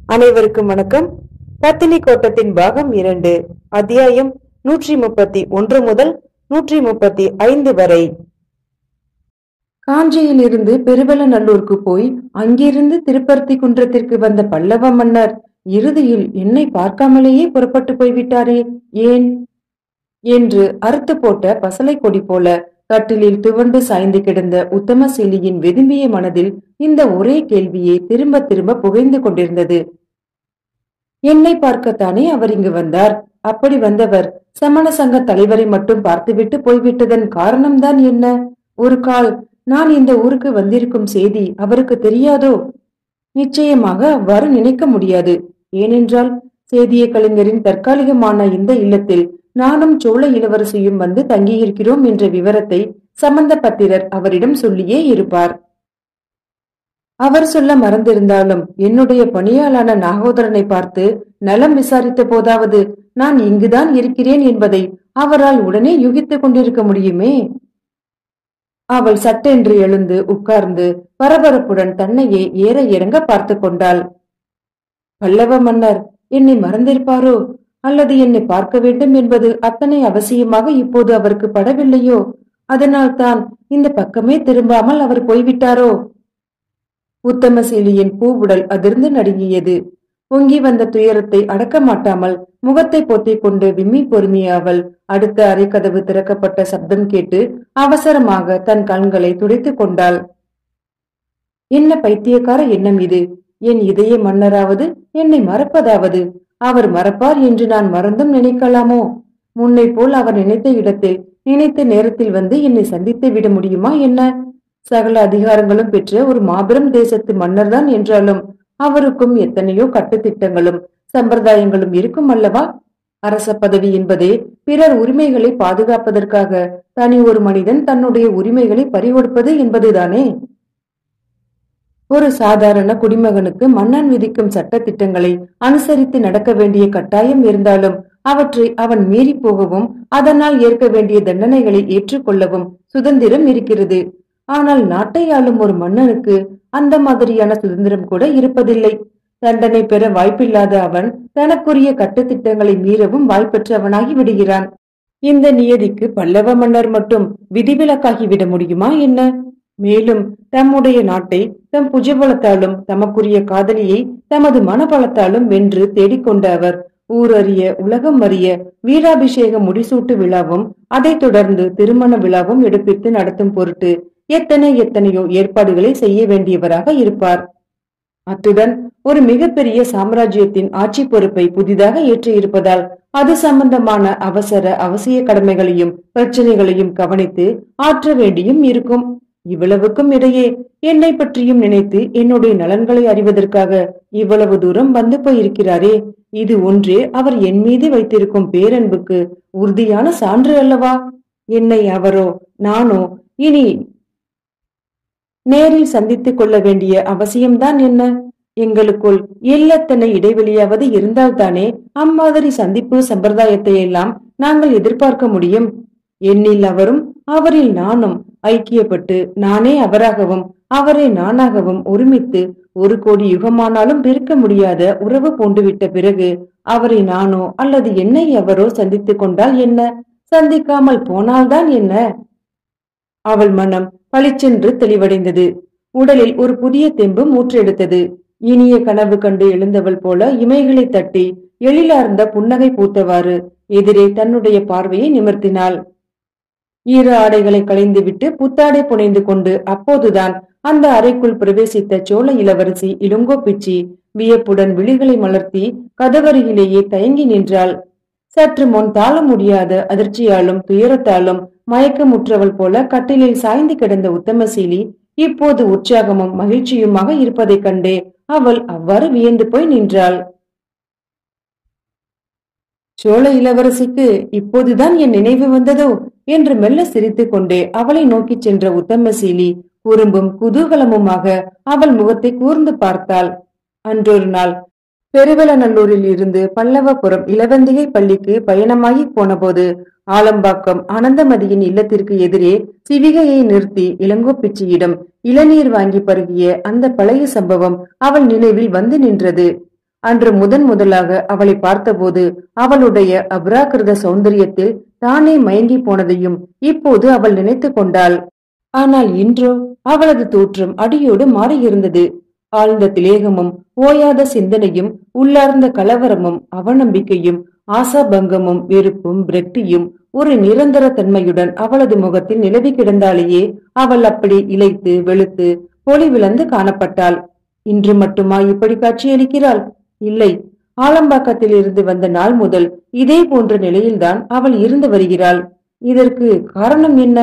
அனைவருக்கும் வணக்கம் பத்தினி கோட்டத்தின் பாகம் இரண்டு அத்தியாயம் நூற்றி முப்பத்தி ஒன்று முதல் நூற்றி முப்பத்தி ஐந்து வரை காஞ்சியிலிருந்து பெருவலநல்லூருக்கு போய் அங்கிருந்து திருப்பருத்தி குன்றத்திற்கு வந்த பல்லவ மன்னர் இறுதியில் என்னை பார்க்காமலேயே புறப்பட்டு போய்விட்டாரே ஏன் என்று அறுத்து போட்ட பசலை கொடி போல கட்டிலில் துவண்டு சாய்ந்து கிடந்த உத்தமசீலியின் வெதும்பிய மனதில் இந்த ஒரே கேள்வியே திரும்ப திரும்ப புகைந்து கொண்டிருந்தது என்னை பார்க்கத்தானே அவர் இங்கு வந்தார் அப்படி வந்தவர் சமண சங்க தலைவரை மட்டும் பார்த்துவிட்டு போய்விட்டதன் காரணம்தான் என்ன ஒரு கால் நான் இந்த ஊருக்கு வந்திருக்கும் செய்தி அவருக்கு தெரியாதோ நிச்சயமாக அவ்வாறு நினைக்க முடியாது ஏனென்றால் சேதிய கலைஞரின் தற்காலிகமான இந்த இல்லத்தில் நானும் சோழ இளவரசியும் வந்து தங்கியிருக்கிறோம் என்ற விவரத்தை சம்பந்த பத்திரர் அவரிடம் சொல்லியே இருப்பார் அவர் சொல்ல மறந்திருந்தாலும் என்னுடைய பணியாளான நாகோதரனை பார்த்து நலம் விசாரித்த போதாவது நான் இங்குதான் இருக்கிறேன் என்பதை அவரால் உடனே யூகித்துக் கொண்டிருக்க முடியுமே அவள் சட்டென்று எழுந்து உட்கார்ந்து பரபரப்புடன் தன்னையே ஏற இறங்க பார்த்து கொண்டாள் பல்லவ மன்னர் என்னை மறந்திருப்பாரோ அல்லது என்னை பார்க்க வேண்டும் என்பது அத்தனை அவசியமாக இப்போது அவருக்கு படவில்லையோ அதனால் தான் இந்த பக்கமே திரும்பாமல் அவர் போய்விட்டாரோ உத்தமசீலியின் பூவுடல் அதிர்ந்து நடுங்கியது பொங்கி வந்த துயரத்தை அடக்க மாட்டாமல் முகத்தை பொத்திக் கொண்டு விம்மி பொறுமிய அவள் அடுத்த அறைக்கதவு திறக்கப்பட்ட சப்தம் கேட்டு அவசரமாக தன் கண்களை துடைத்துக் கொண்டாள் என்ன பைத்தியக்கார எண்ணம் இது என் இதய மன்னராவது என்னை மறப்பதாவது அவர் மறப்பார் என்று நான் மறந்தும் நினைக்கலாமோ முன்னை போல் அவர் நினைத்த இடத்தில் நினைத்த நேரத்தில் வந்து என்னை சந்தித்து விட முடியுமா என்ன சகல அதிகாரங்களும் பெற்ற ஒரு மாபெரும் தேசத்து மன்னர்தான் என்றாலும் அவருக்கும் எத்தனையோ கட்டுத்திட்டங்களும் சம்பிரதாயங்களும் இருக்கும் அல்லவா அரச பதவி என்பதே பிறர் உரிமைகளை பாதுகாப்பதற்காக தனி ஒரு மனிதன் தன்னுடைய உரிமைகளை பறிகொடுப்பது என்பதுதானே ஒரு சாதாரண குடிமகனுக்கு மன்னன் விதிக்கும் சட்ட திட்டங்களை அனுசரித்து நடக்க வேண்டிய கட்டாயம் இருந்தாலும் அவற்றை அவன் மீறி போகவும் அதனால் ஏற்க வேண்டிய தண்டனைகளை ஏற்றுக்கொள்ளவும் சுதந்திரம் இருக்கிறது ஆனால் நாட்டை ஆளும் ஒரு மன்னனுக்கு அந்த மாதிரியான சுதந்திரம் கூட இருப்பதில்லை தண்டனை பெற வாய்ப்பில்லாத அவன் தனக்குரிய கட்டுத்திட்டங்களை மீறவும் வாய்ப்பற்றவனாகி விடுகிறான் இந்த நியதிக்கு பல்லவ மன்னர் மட்டும் விதிவிலக்காகி விட முடியுமா என்ன மேலும் தம்முடைய நாட்டை தம் புஜபலத்தாலும் தமக்குரிய காதலியை தமது மனபலத்தாலும் வென்று தேடிக்கொண்ட அவர் ஊரறிய உலகம் அறிய வீராபிஷேக முடிசூட்டு விழாவும் அதைத் தொடர்ந்து திருமண விழாவும் எடுப்பித்து நடத்தும் பொருட்டு எத்தனை எத்தனையோ ஏற்பாடுகளை செய்ய வேண்டியவராக இருப்பார் அத்துடன் ஒரு மிகப்பெரிய சாம்ராஜ்யத்தின் ஆட்சி பொறுப்பை புதிதாக ஏற்றிருப்பதால் அது சம்பந்தமான அவசர அவசிய கடமைகளையும் பிரச்சனைகளையும் கவனித்து ஆற்ற வேண்டியும் இருக்கும் இவ்வளவுக்கும் இடையே என்னை பற்றியும் நினைத்து என்னுடைய நலன்களை அறிவதற்காக இவ்வளவு தூரம் வந்து போயிருக்கிறாரே இது ஒன்றே அவர் என் மீது வைத்திருக்கும் பேரன்புக்கு உறுதியான சான்று அல்லவா என்னை அவரோ நானோ இனி நேரில் சந்தித்துக் கொள்ள வேண்டிய அவசியம்தான் என்ன எங்களுக்குள் எல்லத்தனை இடைவெளியாவது இருந்தால்தானே அம்மாதிரி சந்திப்பு சம்பிரதாயத்தை எல்லாம் நாங்கள் எதிர்பார்க்க முடியும் என்னில் அவரும் அவரில் நானும் ஐக்கியப்பட்டு நானே அவராகவும் அவரை நானாகவும் ஒருமித்து ஒரு கோடி யுகமானாலும் பிரிக்க முடியாத உறவு பூண்டுவிட்ட பிறகு அவரை நானோ அல்லது என்னை அவரோ சந்தித்துக் கொண்டால் என்ன சந்திக்காமல் போனால்தான் என்ன அவள் மனம் பளிச்சென்று தெளிவடைந்தது உடலில் ஒரு புதிய தெம்பு மூற்றெடுத்தது இனிய கனவு கண்டு எழுந்தவள் போல இமைகளை தட்டி எழிலார்ந்த புன்னகை பூத்தவாறு எதிரே தன்னுடைய பார்வையை நிமிர்த்தினாள் ஈர ஆடைகளை களைந்துவிட்டு புத்தாடை புனைந்து கொண்டு அப்போதுதான் அந்த அறைக்குள் பிரவேசித்த சோழ இளவரசி இளங்கோ பிச்சி வியப்புடன் விழிகளை மலர்த்தி கதவருகிலேயே தயங்கி நின்றாள் சற்று முன் தாழ முடியாத அதிர்ச்சியாலும் துயரத்தாலும் மயக்கமுற்றவள் போல கட்டிலில் சாய்ந்து கிடந்த உத்தமசீலி இப்போது உற்சாகமும் மகிழ்ச்சியுமாக இருப்பதைக் கண்டே அவள் அவ்வாறு வியந்து போய் நின்றாள் சோழ இளவரசிக்கு இப்போதுதான் என் நினைவு வந்ததோ என்று மெல்ல சிரித்துக் கொண்டே அவளை நோக்கிச் சென்ற உத்தமசீலி குறும்பும் குதூகலமுமாக அவள் முகத்தை கூர்ந்து பார்த்தாள் அன்றொரு நாள் பெருவலநல்லூரில் இருந்து பல்லவபுரம் இளவந்திகை பள்ளிக்கு பயணமாகி போனபோது ஆலம்பாக்கம் ஆனந்தமதியின் இல்லத்திற்கு எதிரே சிவிகையை நிறுத்தி இளங்கோ பிச்சையிடம் இளநீர் வாங்கி பருகிய அந்த பழைய சம்பவம் அவள் நினைவில் வந்து நின்றது அன்று முதன் முதலாக அவளை பார்த்தபோது அவளுடைய அபராகிருத சௌந்தரியத்தில் தானே மயங்கி போனதையும் இப்போது அவள் நினைத்து கொண்டாள் ஆனால் இன்றோ அவளது தோற்றம் அடியோடு மாறியிருந்தது ஆழ்ந்த திலேகமும் ஓயாத சிந்தனையும் உள்ளார்ந்த கலவரமும் அவநம்பிக்கையும் ஆசாபங்கமும் வெறுப்பும் விரக்தியும் ஒரு நிரந்தர தன்மையுடன் அவளது முகத்தில் நிலவி கிடந்தாலேயே அவள் அப்படி இளைத்து வெளுத்து பொலிவிழந்து காணப்பட்டாள் இன்று மட்டுமா இப்படி காட்சியளிக்கிறாள் இல்லை ஆலம்பாக்கத்தில் இருந்து வந்த நாள் முதல் இதே போன்ற நிலையில்தான் அவள் இருந்து வருகிறாள் இதற்கு காரணம் என்ன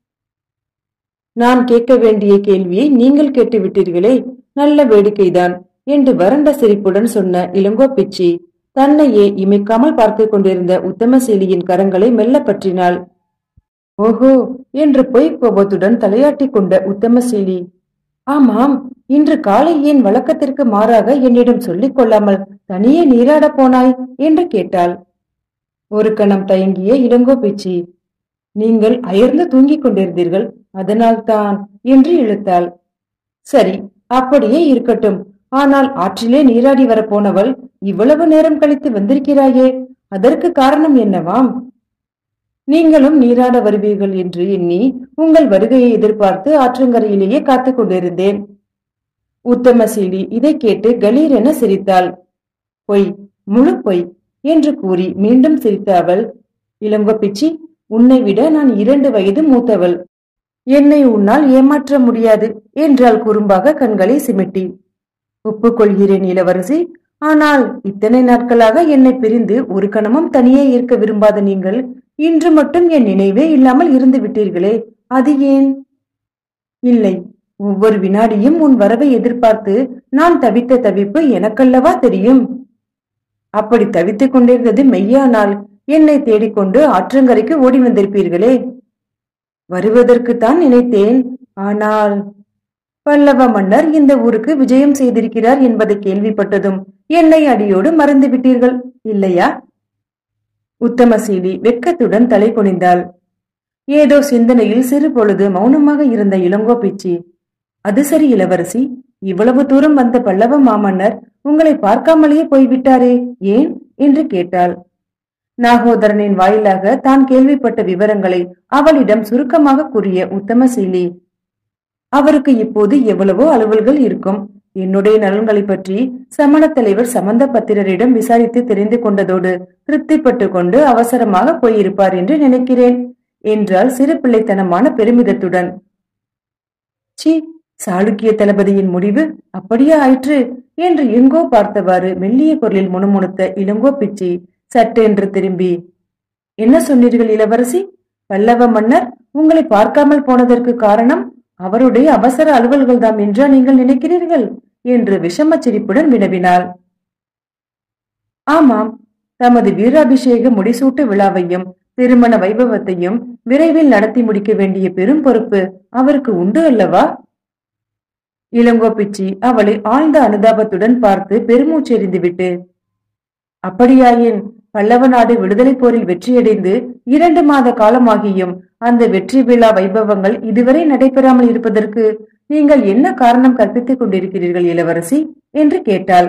நான் கேட்க வேண்டிய கேள்வியை நீங்கள் கேட்டு விட்டீர்களே நல்ல வேடிக்கைதான் என்று வறண்ட சிரிப்புடன் சொன்ன இளங்கோ பிச்சி தன்னையே இமைக்காமல் பார்த்து கொண்டிருந்த உத்தமசீலியின் கரங்களை மெல்ல பற்றினாள் ஓஹோ என்று பொய் கோபத்துடன் தலையாட்டிக் கொண்ட உத்தமசீலி ஆமாம் இன்று காலை ஏன் வழக்கத்திற்கு மாறாக என்னிடம் சொல்லிக் கொள்ளாமல் தனியே நீராடப் போனாய் என்று கேட்டாள் ஒரு கணம் தயங்கிய இளங்கோ பிச்சி நீங்கள் அயர்ந்து தூங்கிக் கொண்டிருந்தீர்கள் அதனால்தான் என்று இழுத்தாள் சரி அப்படியே இருக்கட்டும் ஆனால் ஆற்றிலே நீராடி வரப்போனவள் இவ்வளவு நேரம் கழித்து வந்திருக்கிறாயே அதற்கு காரணம் என்னவாம் நீங்களும் நீராட வருவீர்கள் என்று எண்ணி உங்கள் வருகையை எதிர்பார்த்து ஆற்றங்கரையிலேயே காத்துக் கொண்டிருந்தேன் உத்தமசீலி இதை கேட்டு கலீர் என சிரித்தாள் பொய் முழு பொய் என்று கூறி மீண்டும் சிரித்த அவள் இளங்கோ பிச்சி உன்னை விட நான் இரண்டு வயது மூத்தவள் என்னை உன்னால் ஏமாற்ற முடியாது என்றாள் குறும்பாக கண்களை சிமிட்டி ஒப்புக்கொள்கிறேன் இளவரசி ஆனால் இத்தனை நாட்களாக என்னை பிரிந்து ஒரு கணமும் தனியே இருக்க விரும்பாத நீங்கள் இன்று மட்டும் என் நினைவே இல்லாமல் இருந்து விட்டீர்களே அது ஏன் இல்லை ஒவ்வொரு வினாடியும் உன் வரவை எதிர்பார்த்து நான் தவித்த தவிப்பு எனக்கல்லவா தெரியும் அப்படி தவித்துக் கொண்டிருந்தது மெய்யானால் என்னை தேடிக்கொண்டு ஆற்றங்கரைக்கு ஓடி வந்திருப்பீர்களே வருவதற்குத்தான் நினைத்தேன் ஆனால் பல்லவ மன்னர் இந்த ஊருக்கு விஜயம் செய்திருக்கிறார் என்பதை கேள்விப்பட்டதும் என்னை அடியோடு மறந்து விட்டீர்கள் இல்லையா உத்தமசீலி வெட்கத்துடன் தலை குனிந்தாள் ஏதோ சிந்தனையில் சிறு பொழுது மௌனமாக இருந்த இளங்கோ பிச்சி அது சரி இளவரசி இவ்வளவு தூரம் வந்த பல்லவ மாமன்னர் உங்களை பார்க்காமலேயே போய்விட்டாரே ஏன் என்று கேட்டாள் நாகோதரனின் வாயிலாக தான் கேள்விப்பட்ட விவரங்களை அவளிடம் சுருக்கமாக கூறிய உத்தமசீலி அவருக்கு இப்போது எவ்வளவோ அலுவல்கள் இருக்கும் என்னுடைய நலன்களை பற்றி சமண தலைவர் சம்பந்த பத்திரரிடம் விசாரித்து தெரிந்து கொண்டதோடு திருப்திப்பட்டு கொண்டு அவசரமாக போயிருப்பார் என்று நினைக்கிறேன் என்றால் சிறு பிள்ளைத்தனமான பெருமிதத்துடன் சி சாளுக்கிய தளபதியின் முடிவு அப்படியே ஆயிற்று என்று எங்கோ பார்த்தவாறு மெல்லிய குரலில் முணுமுணுத்த இளங்கோ பிச்சி சட்டென்று திரும்பி என்ன சொன்னீர்கள் இளவரசி பல்லவ மன்னர் உங்களை பார்க்காமல் போனதற்கு காரணம் அவருடைய அவசர அலுவல்கள் தாம் என்றா நீங்கள் நினைக்கிறீர்கள் என்று விஷம சிரிப்புடன் வினவினாள் ஆமாம் தமது வீராபிஷேக முடிசூட்டு விழாவையும் திருமண வைபவத்தையும் விரைவில் நடத்தி முடிக்க வேண்டிய பெரும் பொறுப்பு அவருக்கு உண்டு அல்லவா இளங்கோ பிச்சி அவளை ஆழ்ந்த அனுதாபத்துடன் பார்த்து பெருமூச்செறிந்துவிட்டு அப்படியாயின் பல்லவ நாடு விடுதலை போரில் வெற்றியடைந்து இரண்டு மாத காலமாகியும் அந்த வெற்றி விழா வைபவங்கள் இதுவரை நடைபெறாமல் இருப்பதற்கு நீங்கள் என்ன காரணம் கற்பித்துக் கொண்டிருக்கிறீர்கள் இளவரசி என்று கேட்டாள்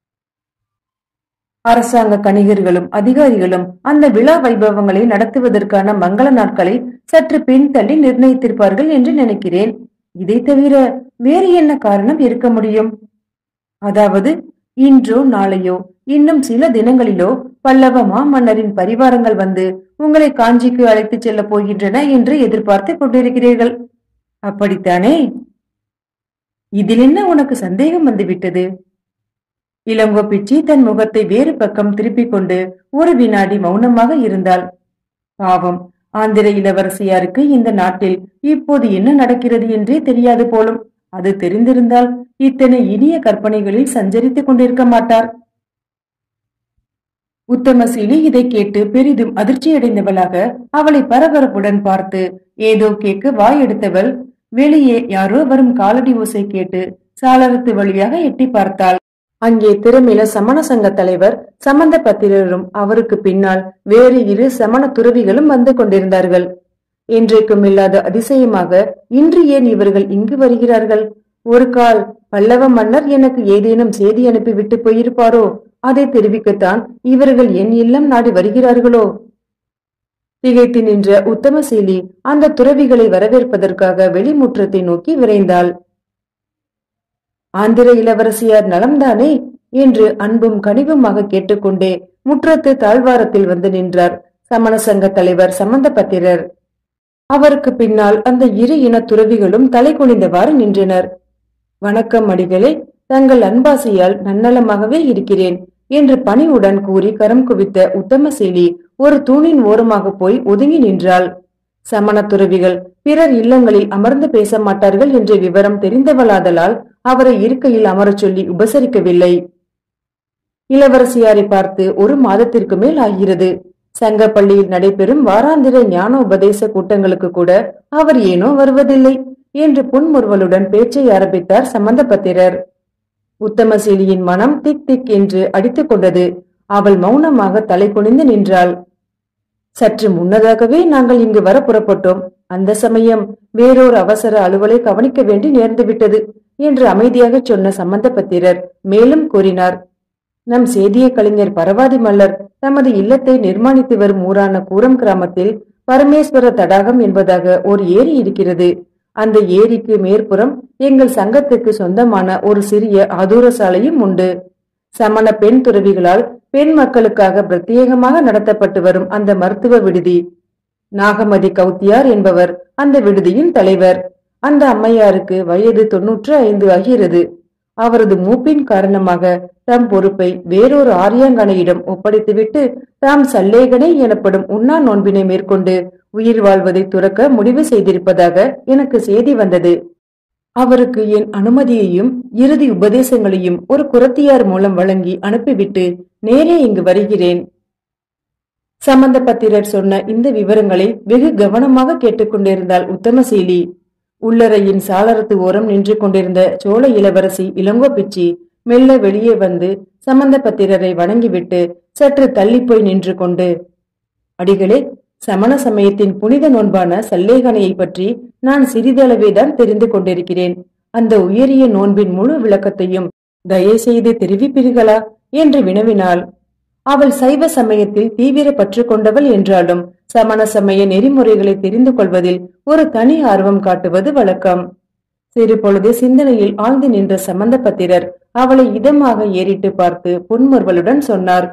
அரசாங்க கணிகர்களும் அதிகாரிகளும் அந்த விழா வைபவங்களை நடத்துவதற்கான மங்கள நாட்களை சற்று பின்தள்ளி நிர்ணயித்திருப்பார்கள் என்று நினைக்கிறேன் இதை தவிர வேறு என்ன காரணம் இருக்க முடியும் அதாவது இன்றோ நாளையோ இன்னும் சில தினங்களிலோ பல்லவ மாமன்னரின் பரிவாரங்கள் வந்து உங்களை காஞ்சிக்கு அழைத்துச் செல்ல போகின்றன என்று எதிர்பார்த்து கொண்டிருக்கிறீர்கள் அப்படித்தானே இதில் என்ன உனக்கு சந்தேகம் வந்துவிட்டது இளங்கோ பிச்சி தன் முகத்தை வேறு பக்கம் திருப்பிக் கொண்டு ஒரு வினாடி மௌனமாக இருந்தாள் பாவம் ஆந்திர இளவரசியாருக்கு இந்த நாட்டில் இப்போது என்ன நடக்கிறது என்றே தெரியாது போலும் அது தெரிந்திருந்தால் இத்தனை இனிய கற்பனைகளில் சஞ்சரித்துக் கொண்டிருக்க மாட்டார் உத்தமசீலி இதை கேட்டு பெரிதும் அதிர்ச்சியடைந்தவளாக அவளை பரபரப்புடன் பார்த்து ஏதோ கேட்க வாய் எடுத்தவள் வெளியே யாரோ வரும் காலடி ஓசை கேட்டு சாளரத்து வழியாக எட்டி பார்த்தாள் அங்கே திருமில சமண சங்க தலைவர் சம்பந்த பத்திரரும் அவருக்கு பின்னால் வேறு இரு சமண துறவிகளும் வந்து கொண்டிருந்தார்கள் என்றைக்கும் இல்லாத அதிசயமாக இன்று ஏன் இவர்கள் இங்கு வருகிறார்கள் ஒரு கால் பல்லவ மன்னர் எனக்கு ஏதேனும் செய்தி அனுப்பி விட்டு போயிருப்பாரோ அதை தெரிவிக்கத்தான் இவர்கள் என் இல்லம் நாடி வருகிறார்களோ திகைத்து நின்ற உத்தமசீலி அந்த துறவிகளை வரவேற்பதற்காக வெளிமுற்றத்தை நோக்கி விரைந்தாள் ஆந்திர இளவரசியார் நலம்தானே என்று அன்பும் கனிவுமாக கேட்டுக்கொண்டே முற்றத்து தாழ்வாரத்தில் வந்து நின்றார் சமண சங்க தலைவர் சம்பந்தபத்திரர் அவருக்கு பின்னால் அந்த இரு இன துறவிகளும் தலை குனிந்தவாறு நின்றனர் வணக்கம் அடிகளே தங்கள் அன்பாசியால் நன்னலமாகவே இருக்கிறேன் என்று பணிவுடன் கூறி கரம் குவித்த உத்தமசீலி ஒரு தூணின் ஓரமாக போய் ஒதுங்கி நின்றாள் சமண துறவிகள் பிறர் இல்லங்களில் அமர்ந்து பேச மாட்டார்கள் என்ற விவரம் தெரிந்தவளாதலால் அவரை இருக்கையில் அமரச் சொல்லி உபசரிக்கவில்லை இளவரசியாரை பார்த்து ஒரு மாதத்திற்கு மேல் ஆகிறது சங்கப்பள்ளியில் நடைபெறும் வாராந்திர ஞான உபதேச கூட்டங்களுக்கு கூட அவர் ஏனோ வருவதில்லை என்று புன்முறுவலுடன் பேச்சை ஆரம்பித்தார் சம்பந்தபத்திரர் உத்தமசீலியின் மனம் திக் திக் என்று அடித்துக் கொண்டது அவள் மௌனமாக தலை குனிந்து நின்றாள் சற்று முன்னதாகவே நாங்கள் இங்கு வர புறப்பட்டோம் அந்த சமயம் வேறொரு அவசர அலுவலை கவனிக்க வேண்டி நேர்ந்து விட்டது என்று அமைதியாக சொன்ன சம்பந்தபத்திரர் மேலும் கூறினார் நம் சேதிய கலைஞர் பரவாதி மல்லர் தமது இல்லத்தை நிர்மாணித்து வரும் ஊரான கூரம் கிராமத்தில் பரமேஸ்வர தடாகம் என்பதாக ஒரு ஏரி இருக்கிறது அந்த ஏரிக்கு மேற்புறம் எங்கள் சங்கத்துக்கு சொந்தமான ஒரு சிறிய ஆதூர சாலையும் உண்டு சமண பெண் துறவிகளால் பெண் மக்களுக்காக பிரத்யேகமாக நடத்தப்பட்டு வரும் அந்த மருத்துவ விடுதி நாகமதி கௌத்தியார் என்பவர் அந்த விடுதியின் தலைவர் அந்த அம்மையாருக்கு வயது தொன்னூற்று ஐந்து ஆகிறது அவரது மூப்பின் காரணமாக தம் பொறுப்பை வேறொரு ஆரியங்கனையிடம் ஒப்படைத்துவிட்டு தாம் சல்லேகனை எனப்படும் உண்ணா நோன்பினை மேற்கொண்டு உயிர் வாழ்வதை துறக்க முடிவு செய்திருப்பதாக எனக்கு செய்தி வந்தது அவருக்கு என் அனுமதியையும் இறுதி உபதேசங்களையும் ஒரு குரத்தியார் மூலம் வழங்கி அனுப்பிவிட்டு நேரே இங்கு வருகிறேன் சம்பந்தபத்திரர் சொன்ன இந்த விவரங்களை வெகு கவனமாக கேட்டுக்கொண்டிருந்தாள் உத்தமசீலி உள்ளறையின் சாளரத்து ஓரம் நின்று கொண்டிருந்த சோழ இளவரசி இளங்கோ பிச்சி மெல்ல வெளியே வந்து சம்பந்தபத்திரரை வணங்கிவிட்டு சற்று தள்ளிப்போய் நின்று கொண்டு அடிகளே சமண சமயத்தின் புனித நோன்பான சல்லேகனையை பற்றி நான் சிறிதளவேதான் தெரிந்து கொண்டிருக்கிறேன் அந்த உயரிய நோன்பின் முழு விளக்கத்தையும் தயவுசெய்து தெரிவிப்பீர்களா என்று வினவினாள் அவள் சைவ சமயத்தில் தீவிர பற்று கொண்டவள் என்றாலும் சமண சமய நெறிமுறைகளை தெரிந்து கொள்வதில் ஒரு தனி ஆர்வம் காட்டுவது வழக்கம் சிறு பொழுது சிந்தனையில் ஆழ்ந்து நின்ற சம்பந்தபத்திரர் அவளை இதமாக ஏறிட்டு பார்த்து புன்முறுவலுடன் சொன்னார்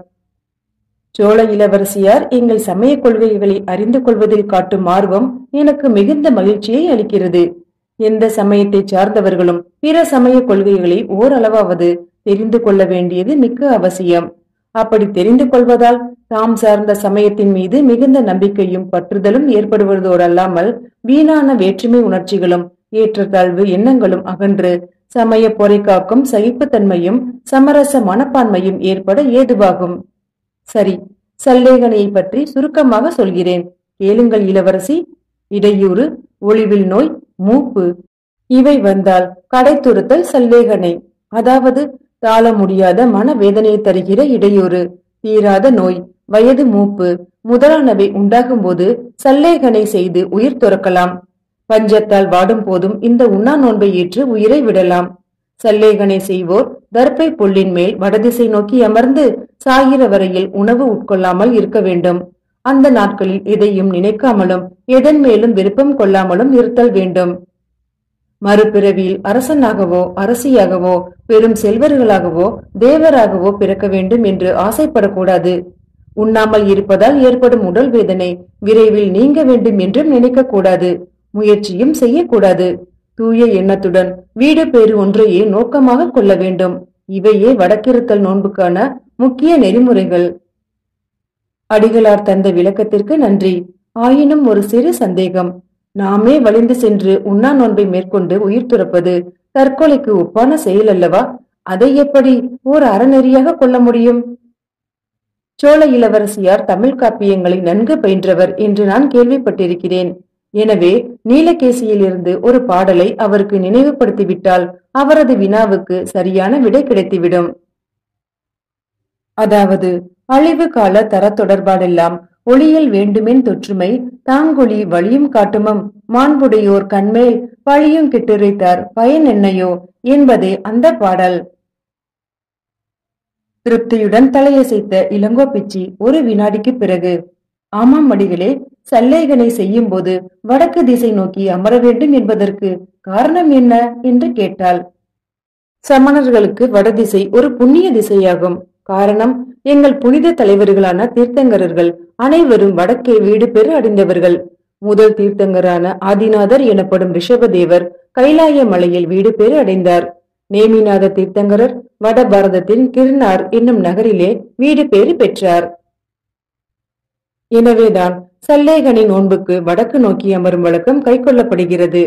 சோழ இளவரசியார் எங்கள் சமய கொள்கைகளை அறிந்து கொள்வதில் காட்டும் ஆர்வம் எனக்கு மிகுந்த மகிழ்ச்சியை அளிக்கிறது எந்த சமயத்தை சார்ந்தவர்களும் பிற சமய கொள்கைகளை ஓரளவாவது தெரிந்து கொள்ள வேண்டியது மிக்க அவசியம் அப்படி தெரிந்து கொள்வதால் தாம் சார்ந்த சமயத்தின் மீது மிகுந்த நம்பிக்கையும் பற்றுதலும் ஏற்படுவதோடல்லாமல் வீணான வேற்றுமை உணர்ச்சிகளும் ஏற்றத்தாழ்வு எண்ணங்களும் அகன்று சமய பொறை காக்கும் சகிப்புத்தன்மையும் சமரச மனப்பான்மையும் ஏற்பட ஏதுவாகும் சரி சல்லேகனையை பற்றி சுருக்கமாக சொல்கிறேன் கேளுங்கள் இளவரசி இடையூறு ஒளிவில் நோய் மூப்பு இவை வந்தால் கடைத்துறுத்தல் சல்லேகனை அதாவது தாழ முடியாத மனவேதனையை தருகிற இடையூறு தீராத நோய் வயது மூப்பு முதலானவை உண்டாகும் போது சல்லேகனை செய்து உயிர் துறக்கலாம் பஞ்சத்தால் வாடும் போதும் இந்த உண்ணா நோன்பை ஏற்று உயிரை விடலாம் சல்லேகனை செய்வோர் தர்ப்பை புல்லின் மேல் வடதிசை நோக்கி அமர்ந்து சாகிற வரையில் உணவு உட்கொள்ளாமல் இருக்க வேண்டும் அந்த நாட்களில் எதையும் நினைக்காமலும் எதன் மேலும் விருப்பம் கொள்ளாமலும் இருத்தல் வேண்டும் மறுபிறவியில் அரசனாகவோ அரசியாகவோ பெரும் செல்வர்களாகவோ தேவராகவோ பிறக்க வேண்டும் என்று ஆசைப்படக்கூடாது உண்ணாமல் இருப்பதால் ஏற்படும் உடல் வேதனை விரைவில் நீங்க வேண்டும் என்றும் நினைக்க கூடாது முயற்சியும் செய்யக்கூடாது தூய எண்ணத்துடன் வீடு பேறு ஒன்றையே நோக்கமாக கொள்ள வேண்டும் இவையே வடக்கிருத்தல் நோன்புக்கான முக்கிய நெறிமுறைகள் அடிகளார் தந்த விளக்கத்திற்கு நன்றி ஆயினும் ஒரு சிறு சந்தேகம் நாமே வலிந்து சென்று உண்ணா நோன்பை மேற்கொண்டு உயிர் துறப்பது தற்கொலைக்கு ஒப்பான செயல் அல்லவா அதை எப்படி ஓர் அறநெறியாக கொள்ள முடியும் சோழ இளவரசியார் தமிழ் காப்பியங்களை நன்கு பயின்றவர் என்று நான் கேள்விப்பட்டிருக்கிறேன் எனவே நீலகேசியிலிருந்து ஒரு பாடலை அவருக்கு நினைவுபடுத்திவிட்டால் அவரது வினாவுக்கு சரியான விடை கிடைத்துவிடும் அதாவது அழிவு கால தர தொடர்பாடெல்லாம் ஒளியல் வேண்டுமென் தொற்றுமை தாங்கொளி வழியும் காட்டுமம் மாண்புடையோர் கண்மேல் பழியும் கிட்டுரைத்தார் பயன் என்னையோ என்பதே அந்த பாடல் திருப்தியுடன் தலையசைத்த இளங்கோ பிச்சி ஒரு வினாடிக்கு பிறகு ஆமாம் மடிகளே சல்லேகனை செய்யும் போது வடக்கு திசை நோக்கி அமர வேண்டும் என்பதற்கு காரணம் என்ன என்று கேட்டாள் சமணர்களுக்கு வடதிசை ஒரு புண்ணிய திசையாகும் காரணம் எங்கள் புனித தலைவர்களான தீர்த்தங்கரர்கள் அனைவரும் வடக்கே வீடு பெற அடைந்தவர்கள் முதல் தீர்த்தங்கரான ஆதிநாதர் எனப்படும் ரிஷபதேவர் கைலாய மலையில் வீடு பெற அடைந்தார் நேமிநாத தீர்த்தங்கரர் வட பாரதத்தின் கிருணார் என்னும் நகரிலே வீடு பேறு பெற்றார் எனவேதான் சல்லேகனின் நோன்புக்கு வடக்கு நோக்கி அமரும் வழக்கம் கைக்கொள்ளப்படுகிறது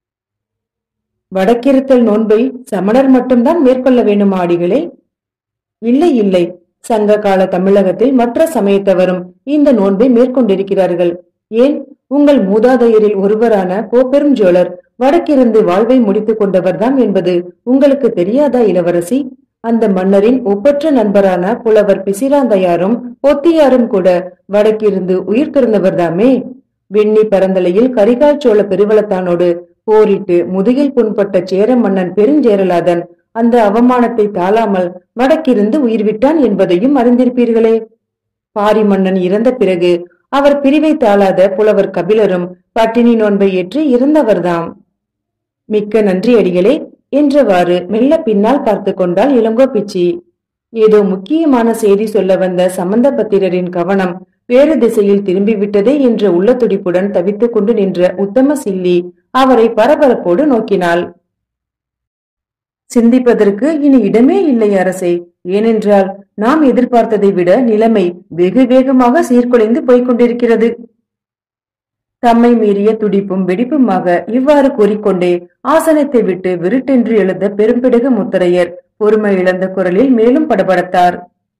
வடக்கிருத்தல் நோன்பை சமணர் மட்டும்தான் மேற்கொள்ள வேண்டுமா ஆடிகளே இல்லை இல்லை சங்க கால தமிழகத்தில் மற்ற சமயத்தவரும் இந்த நோன்பை மேற்கொண்டிருக்கிறார்கள் ஏன் உங்கள் மூதாதையரில் ஒருவரான கோப்பெரும் ஜோழர் வடக்கிருந்து வாழ்வை முடித்துக் கொண்டவர்தான் என்பது உங்களுக்கு தெரியாதா இளவரசி அந்த மன்னரின் ஒப்பற்ற நண்பரான புலவர் பிசிராந்தையாரும் பொத்தியாரும் கூட வடக்கிருந்து உயிர் திறந்தவர்தாமே வெண்ணி பரந்தலையில் கரிகால் சோழ பெருவளத்தானோடு போரிட்டு முதுகில் புண்பட்ட சேர மன்னன் பெருஞ்சேரலாதன் அந்த அவமானத்தை தாழாமல் வடக்கிருந்து உயிர் விட்டான் என்பதையும் அறிந்திருப்பீர்களே பாரி மன்னன் இறந்த பிறகு அவர் பிரிவை தாளாத புலவர் கபிலரும் பட்டினி நோன்பை ஏற்று இறந்தவர்தாம் மிக்க நன்றி அடிகளே என்றவாறு மெல்ல பின்னால் பார்த்து கொண்டாள் இளங்கோ பிச்சி ஏதோ முக்கியமான செய்தி சொல்ல வந்த சம்பந்த பத்திரரின் கவனம் வேறு திசையில் திரும்பிவிட்டதே என்ற உள்ள துடிப்புடன் தவித்துக் கொண்டு நின்ற உத்தம சில்லி அவரை பரபரப்போடு நோக்கினாள் சிந்திப்பதற்கு இனி இடமே இல்லை அரசே ஏனென்றால் நாம் எதிர்பார்த்ததை விட நிலைமை வெகு வேகமாக சீர்குலைந்து போய்க் கொண்டிருக்கிறது தம்மை மீறிய துடிப்பும் வெடிப்புமாக இவ்வாறு கூறிக்கொண்டே ஆசனத்தை விட்டு விருட்டென்று எழுந்த பெரும்பிடுகு முத்தரையர் பொறுமை இழந்த குரலில் மேலும் படபடத்தார்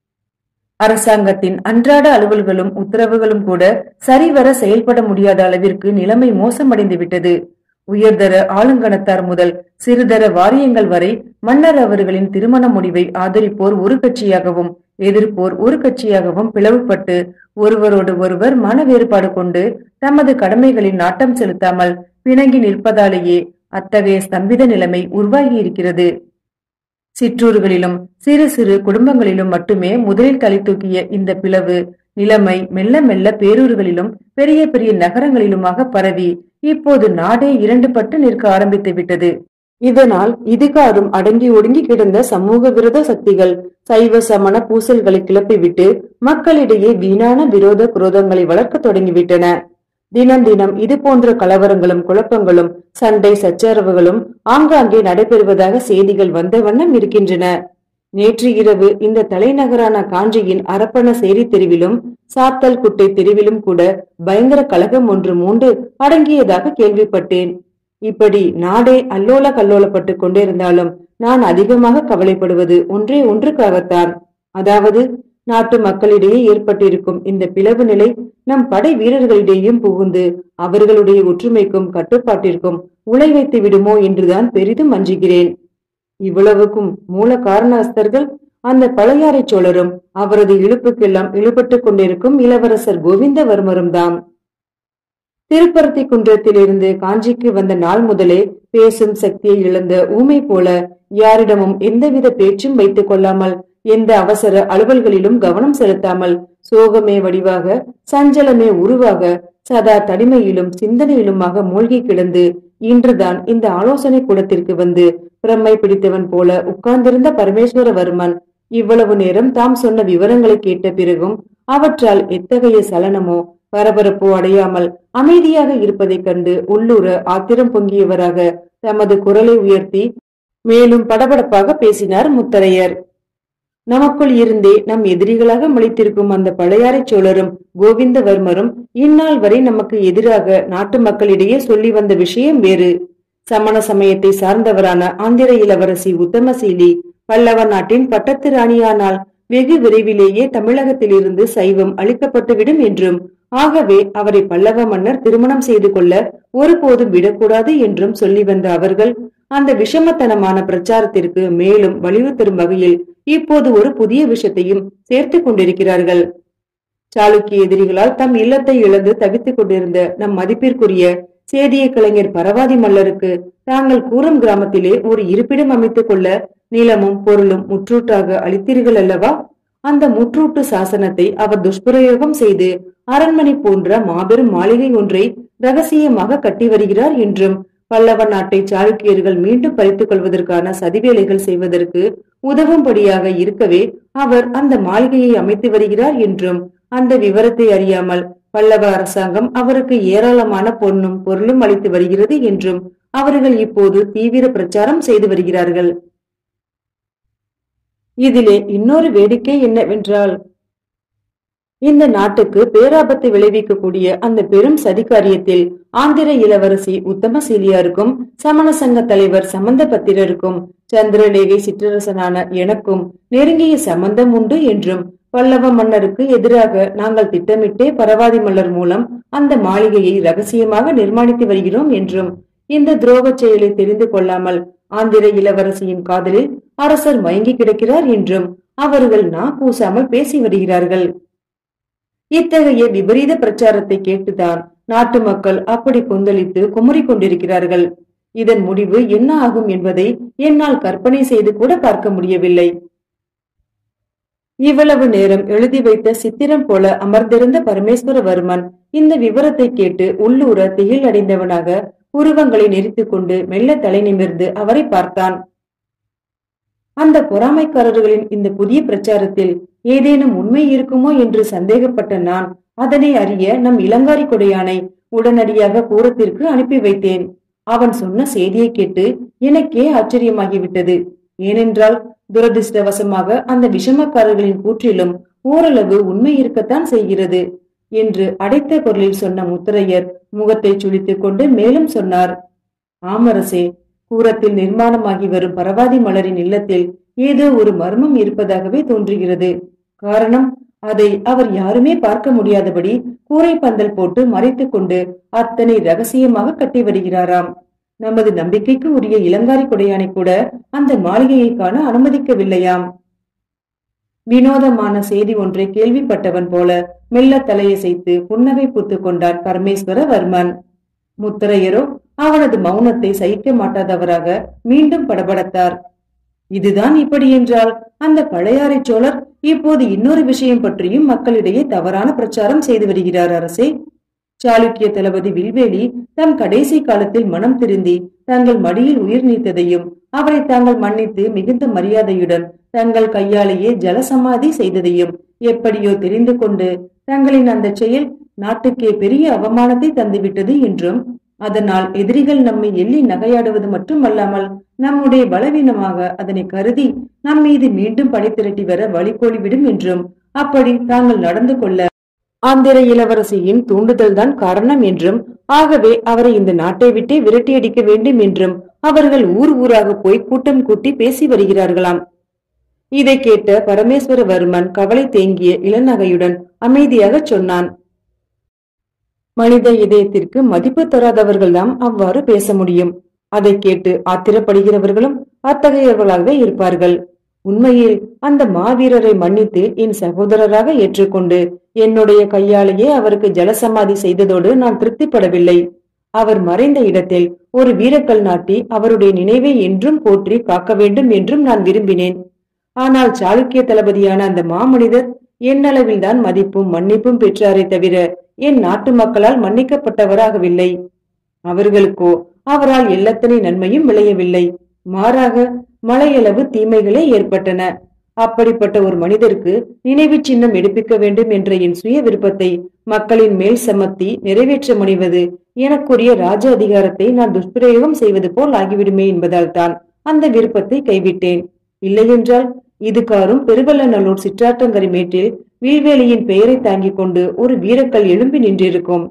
அரசாங்கத்தின் அன்றாட அலுவல்களும் உத்தரவுகளும் கூட சரிவர செயல்பட முடியாத அளவிற்கு நிலைமை மோசமடைந்து விட்டது உயர்தர ஆளுங்கணத்தார் முதல் சிறுதர வாரியங்கள் வரை மன்னர் அவர்களின் திருமண முடிவை ஆதரிப்போர் ஒரு கட்சியாகவும் எதிர்ப்போர் ஒரு கட்சியாகவும் பிளவுபட்டு ஒருவரோடு ஒருவர் மன வேறுபாடு கொண்டு தமது கடமைகளின் நாட்டம் செலுத்தாமல் பிணங்கி நிற்பதாலேயே அத்தகைய ஸ்தம்பித நிலைமை உருவாகி இருக்கிறது சிற்றூர்களிலும் சிறு சிறு குடும்பங்களிலும் மட்டுமே முதலில் தலை தூக்கிய இந்த பிளவு நிலைமை மெல்ல மெல்ல பேரூர்களிலும் பெரிய பெரிய நகரங்களிலுமாக பரவி இப்போது நாடே இரண்டு பட்டு நிற்க ஆரம்பித்து விட்டது இதனால் இதுகாரும் அடங்கி ஒடுங்கி கிடந்த சமூக விரோத சக்திகள் சைவ சமண பூசல்களை கிளப்பிவிட்டு மக்களிடையே வீணான விரோத குரோதங்களை வளர்க்க தொடங்கிவிட்டன தினம் தினம் இது போன்ற கலவரங்களும் குழப்பங்களும் சண்டை சச்சரவுகளும் ஆங்காங்கே நடைபெறுவதாக செய்திகள் வந்த வண்ணம் இருக்கின்றன நேற்று இரவு இந்த தலைநகரான காஞ்சியின் அரப்பண சேரி தெருவிலும் சாத்தல் குட்டை தெருவிலும் கூட பயங்கர கலகம் ஒன்று மூண்டு அடங்கியதாக கேள்விப்பட்டேன் இப்படி நாடே அல்லோல கல்லோலப்பட்டு கொண்டிருந்தாலும் நான் அதிகமாக கவலைப்படுவது ஒன்றே ஒன்றுக்காகத்தான் அதாவது நாட்டு மக்களிடையே ஏற்பட்டிருக்கும் இந்த பிளவு நிலை நம் படை வீரர்களிடையேயும் புகுந்து அவர்களுடைய ஒற்றுமைக்கும் கட்டுப்பாட்டிற்கும் உலை வைத்து விடுமோ என்றுதான் பெரிதும் அஞ்சுகிறேன் இவ்வளவுக்கும் மூல காரணஸ்தர்கள் அந்த பழையாறை சோழரும் அவரது இழுப்புக்கெல்லாம் இழுபட்டுக் கொண்டிருக்கும் இளவரசர் கோவிந்தவர்மரும் தாம் திருப்பரத்தி குன்றத்திலிருந்து காஞ்சிக்கு வந்த நாள் முதலே பேசும் சக்தியை இழந்த ஊமை போல யாரிடமும் எந்தவித பேச்சும் வைத்துக் கொள்ளாமல் எந்த அவசர அலுவல்களிலும் கவனம் செலுத்தாமல் சோகமே வடிவாக சஞ்சலமே உருவாக சதா தனிமையிலும் சிந்தனையிலுமாக மூழ்கி கிடந்து இன்றுதான் இந்த ஆலோசனை கூடத்திற்கு வந்து பிரம்மை பிடித்தவன் போல உட்கார்ந்திருந்த பரமேஸ்வரவர்மன் இவ்வளவு நேரம் தாம் சொன்ன விவரங்களை கேட்ட பிறகும் அவற்றால் எத்தகைய சலனமோ பரபரப்போ அடையாமல் அமைதியாக இருப்பதைக் கண்டு உள்ளூர ஆத்திரம் பொங்கியவராக தமது குரலை உயர்த்தி மேலும் படபடப்பாக பேசினார் முத்தரையர் நமக்குள் இருந்தே நம் எதிரிகளாக முளைத்திருக்கும் அந்த பழையாறை சோழரும் கோவிந்தவர்மரும் இந்நாள் வரை நமக்கு எதிராக நாட்டு மக்களிடையே சொல்லி வந்த விஷயம் வேறு சமண சமயத்தை சார்ந்தவரான ஆந்திர இளவரசி உத்தமசீலி பல்லவ நாட்டின் பட்டத்து ராணியானால் வெகு விரைவிலேயே தமிழகத்திலிருந்து சைவம் அழிக்கப்பட்டுவிடும் என்றும் ஆகவே அவரை பல்லவ மன்னர் திருமணம் செய்து கொள்ள ஒருபோதும் விடக்கூடாது என்றும் சொல்லி வந்த அவர்கள் அந்த விஷமத்தனமான பிரச்சாரத்திற்கு மேலும் வலிவு தரும் வகையில் இப்போது ஒரு புதிய விஷயத்தையும் சேர்த்துக் கொண்டிருக்கிறார்கள் சாளுக்கிய எதிரிகளால் தம் இல்லத்தை இழந்து தவித்துக் கொண்டிருந்த நம் மதிப்பிற்குரிய சேதிய கலைஞர் பரவாதி மல்லருக்கு தாங்கள் கூரம் கிராமத்திலே ஒரு இருப்பிடம் அமைத்துக் கொள்ள நிலமும் பொருளும் முற்றூட்டாக அளித்தீர்கள் அல்லவா அந்த முற்றூட்டு சாசனத்தை அவர் துஷ்பிரயோகம் செய்து அரண்மனை போன்ற மாபெரும் மாளிகை ஒன்றை ரகசியமாக கட்டி வருகிறார் என்றும் பல்லவ நாட்டை சாளுக்கியர்கள் மீண்டும் பறித்துக் கொள்வதற்கான சதிவேலைகள் செய்வதற்கு உதவும்படியாக இருக்கவே அவர் அந்த மாளிகையை அமைத்து வருகிறார் என்றும் அந்த விவரத்தை அறியாமல் பல்லவ அரசாங்கம் அவருக்கு ஏராளமான பொன்னும் பொருளும் அளித்து வருகிறது என்றும் அவர்கள் இப்போது தீவிர பிரச்சாரம் செய்து வருகிறார்கள் இதிலே இன்னொரு வேடிக்கை என்னவென்றால் இந்த நாட்டுக்கு பேராபத்தை விளைவிக்கக்கூடிய அந்த பெரும் சதிகாரியத்தில் ஆந்திர இளவரசி உத்தமசீலியாருக்கும் சமண சங்க தலைவர் சம்பந்த பத்திரருக்கும் சந்திரலேகை சிற்றரசனான எனக்கும் நெருங்கிய சம்பந்தம் உண்டு என்றும் பல்லவ மன்னருக்கு எதிராக நாங்கள் திட்டமிட்டே பரவாதி மல்லர் மூலம் அந்த மாளிகையை ரகசியமாக நிர்மாணித்து வருகிறோம் என்றும் இந்த துரோகச் செயலை தெரிந்து கொள்ளாமல் ஆந்திர இளவரசியின் காதலில் அரசர் மயங்கி கிடக்கிறார் என்றும் அவர்கள் நா கூசாமல் பேசி வருகிறார்கள் இத்தகைய விபரீத பிரச்சாரத்தை கேட்டுதான் நாட்டு மக்கள் அப்படி கொந்தளித்து குமுறிக் கொண்டிருக்கிறார்கள் இதன் முடிவு என்ன ஆகும் என்பதை என்னால் கற்பனை செய்து கூட பார்க்க முடியவில்லை இவ்வளவு நேரம் எழுதி வைத்த சித்திரம் போல அமர்ந்திருந்த பரமேஸ்வரவர்மன் இந்த விவரத்தை கேட்டு உள்ளூர திகில் அடைந்தவனாக உருவங்களை நெறித்துக் கொண்டு மெல்ல தலை நிமிர்ந்து அவரை பார்த்தான் அந்த பொறாமைக்காரர்களின் இந்த புதிய பிரச்சாரத்தில் ஏதேனும் உண்மை இருக்குமோ என்று சந்தேகப்பட்ட நான் அதனை அறிய நம் இளங்காரி கொடையானை உடனடியாக கூரத்திற்கு அனுப்பி வைத்தேன் அவன் சொன்ன செய்தியை கேட்டு எனக்கே ஆச்சரியமாகிவிட்டது ஏனென்றால் துரதிருஷ்டவசமாக அந்த விஷமக்காரர்களின் கூற்றிலும் ஓரளவு உண்மை இருக்கத்தான் செய்கிறது என்று அடைத்த குரலில் சொன்ன முத்தரையர் முகத்தை சுழித்துக் கொண்டு மேலும் சொன்னார் ஆமரசே கூரத்தில் நிர்மாணமாகி வரும் பரவாதி மலரின் இல்லத்தில் ஏதோ ஒரு மர்மம் இருப்பதாகவே தோன்றுகிறது காரணம் அதை அவர் யாருமே பார்க்க முடியாதபடி கூரை பந்தல் போட்டு மறைத்துக் கொண்டு அத்தனை ரகசியமாக கட்டி வருகிறாராம் நமது நம்பிக்கைக்கு உரிய இளங்காரி கொடையானை கூட அந்த மாளிகையை காண அனுமதிக்கவில்லையாம் வினோதமான செய்தி ஒன்றை கேள்விப்பட்டவன் போல மெல்ல தலையசைத்து புன்னகை பூத்துக் கொண்டான் பரமேஸ்வரவர்மன் முத்தரையரோ அவனது மௌனத்தை சகிக்க மாட்டாதவராக மீண்டும் படபடத்தார் இதுதான் இப்படி என்றால் அந்த பழையாறை சோழர் இப்போது இன்னொரு விஷயம் பற்றியும் மக்களிடையே தவறான பிரச்சாரம் செய்து வருகிறார் அரசே சாளுக்கிய தளபதி வில்வேலி தம் கடைசி காலத்தில் மனம் திருந்தி தங்கள் மடியில் உயிர் நீத்ததையும் அவரை தாங்கள் மன்னித்து மிகுந்த மரியாதையுடன் தங்கள் கையாலேயே ஜலசமாதி செய்ததையும் எப்படியோ தெரிந்து கொண்டு தங்களின் அந்த செயல் நாட்டுக்கே பெரிய அவமானத்தை தந்துவிட்டது என்றும் அதனால் எதிரிகள் நம்மை எள்ளி நகையாடுவது மட்டுமல்லாமல் நம்முடைய பலவீனமாக அதனை கருதி நம் மீது மீண்டும் படை திரட்டி வர வழிகோலிவிடும் என்றும் அப்படி தாங்கள் நடந்து கொள்ள ஆந்திர இளவரசியின் தூண்டுதல் தான் காரணம் என்றும் ஆகவே அவரை இந்த நாட்டை விட்டே விரட்டியடிக்க வேண்டும் என்றும் அவர்கள் ஊர் ஊராக போய் கூட்டம் கூட்டி பேசி வருகிறார்களாம் இதை கேட்ட பரமேஸ்வரவர்மன் கவலை தேங்கிய இளநகையுடன் அமைதியாக சொன்னான் மனித இதயத்திற்கு மதிப்பு தராதவர்கள்தான் அவ்வாறு பேச முடியும் அதை கேட்டு ஆத்திரப்படுகிறவர்களும் அத்தகையவர்களாகவே இருப்பார்கள் உண்மையில் அந்த மாவீரரை மன்னித்து என் சகோதரராக ஏற்றுக்கொண்டு என்னுடைய கையாலேயே அவருக்கு ஜலசமாதி செய்ததோடு நான் திருப்திப்படவில்லை அவர் மறைந்த இடத்தில் ஒரு வீரக்கல் நாட்டி அவருடைய நினைவை என்றும் போற்றி காக்க வேண்டும் என்றும் நான் விரும்பினேன் ஆனால் சாளுக்கிய தளபதியான அந்த மாமனிதர் என்னளவில் தான் மதிப்பும் மன்னிப்பும் பெற்றாரே தவிர என் நாட்டு மக்களால் மன்னிக்கப்பட்டவராகவில்லை அவர்களுக்கோ அவரால் எல்லத்தனை நன்மையும் விளையவில்லை மாறாக மலையளவு தீமைகளே ஏற்பட்டன அப்படிப்பட்ட ஒரு மனிதருக்கு நினைவு சின்னம் எடுப்பிக்க வேண்டும் என்ற என் சுய விருப்பத்தை மக்களின் மேல் சமத்தி நிறைவேற்ற முனைவது எனக்குரிய ராஜ அதிகாரத்தை நான் துஷ்பிரயோகம் செய்வது போல் ஆகிவிடுமே என்பதால் தான் அந்த விருப்பத்தை கைவிட்டேன் இல்லையென்றால் இதுகாரும் பெருவெள்ளநல்லூர் சிற்றாற்றங்கரை மேட்டில் வில்வேலியின் பெயரை தாங்கிக் கொண்டு ஒரு வீரக்கல் எழும்பி நின்றிருக்கும்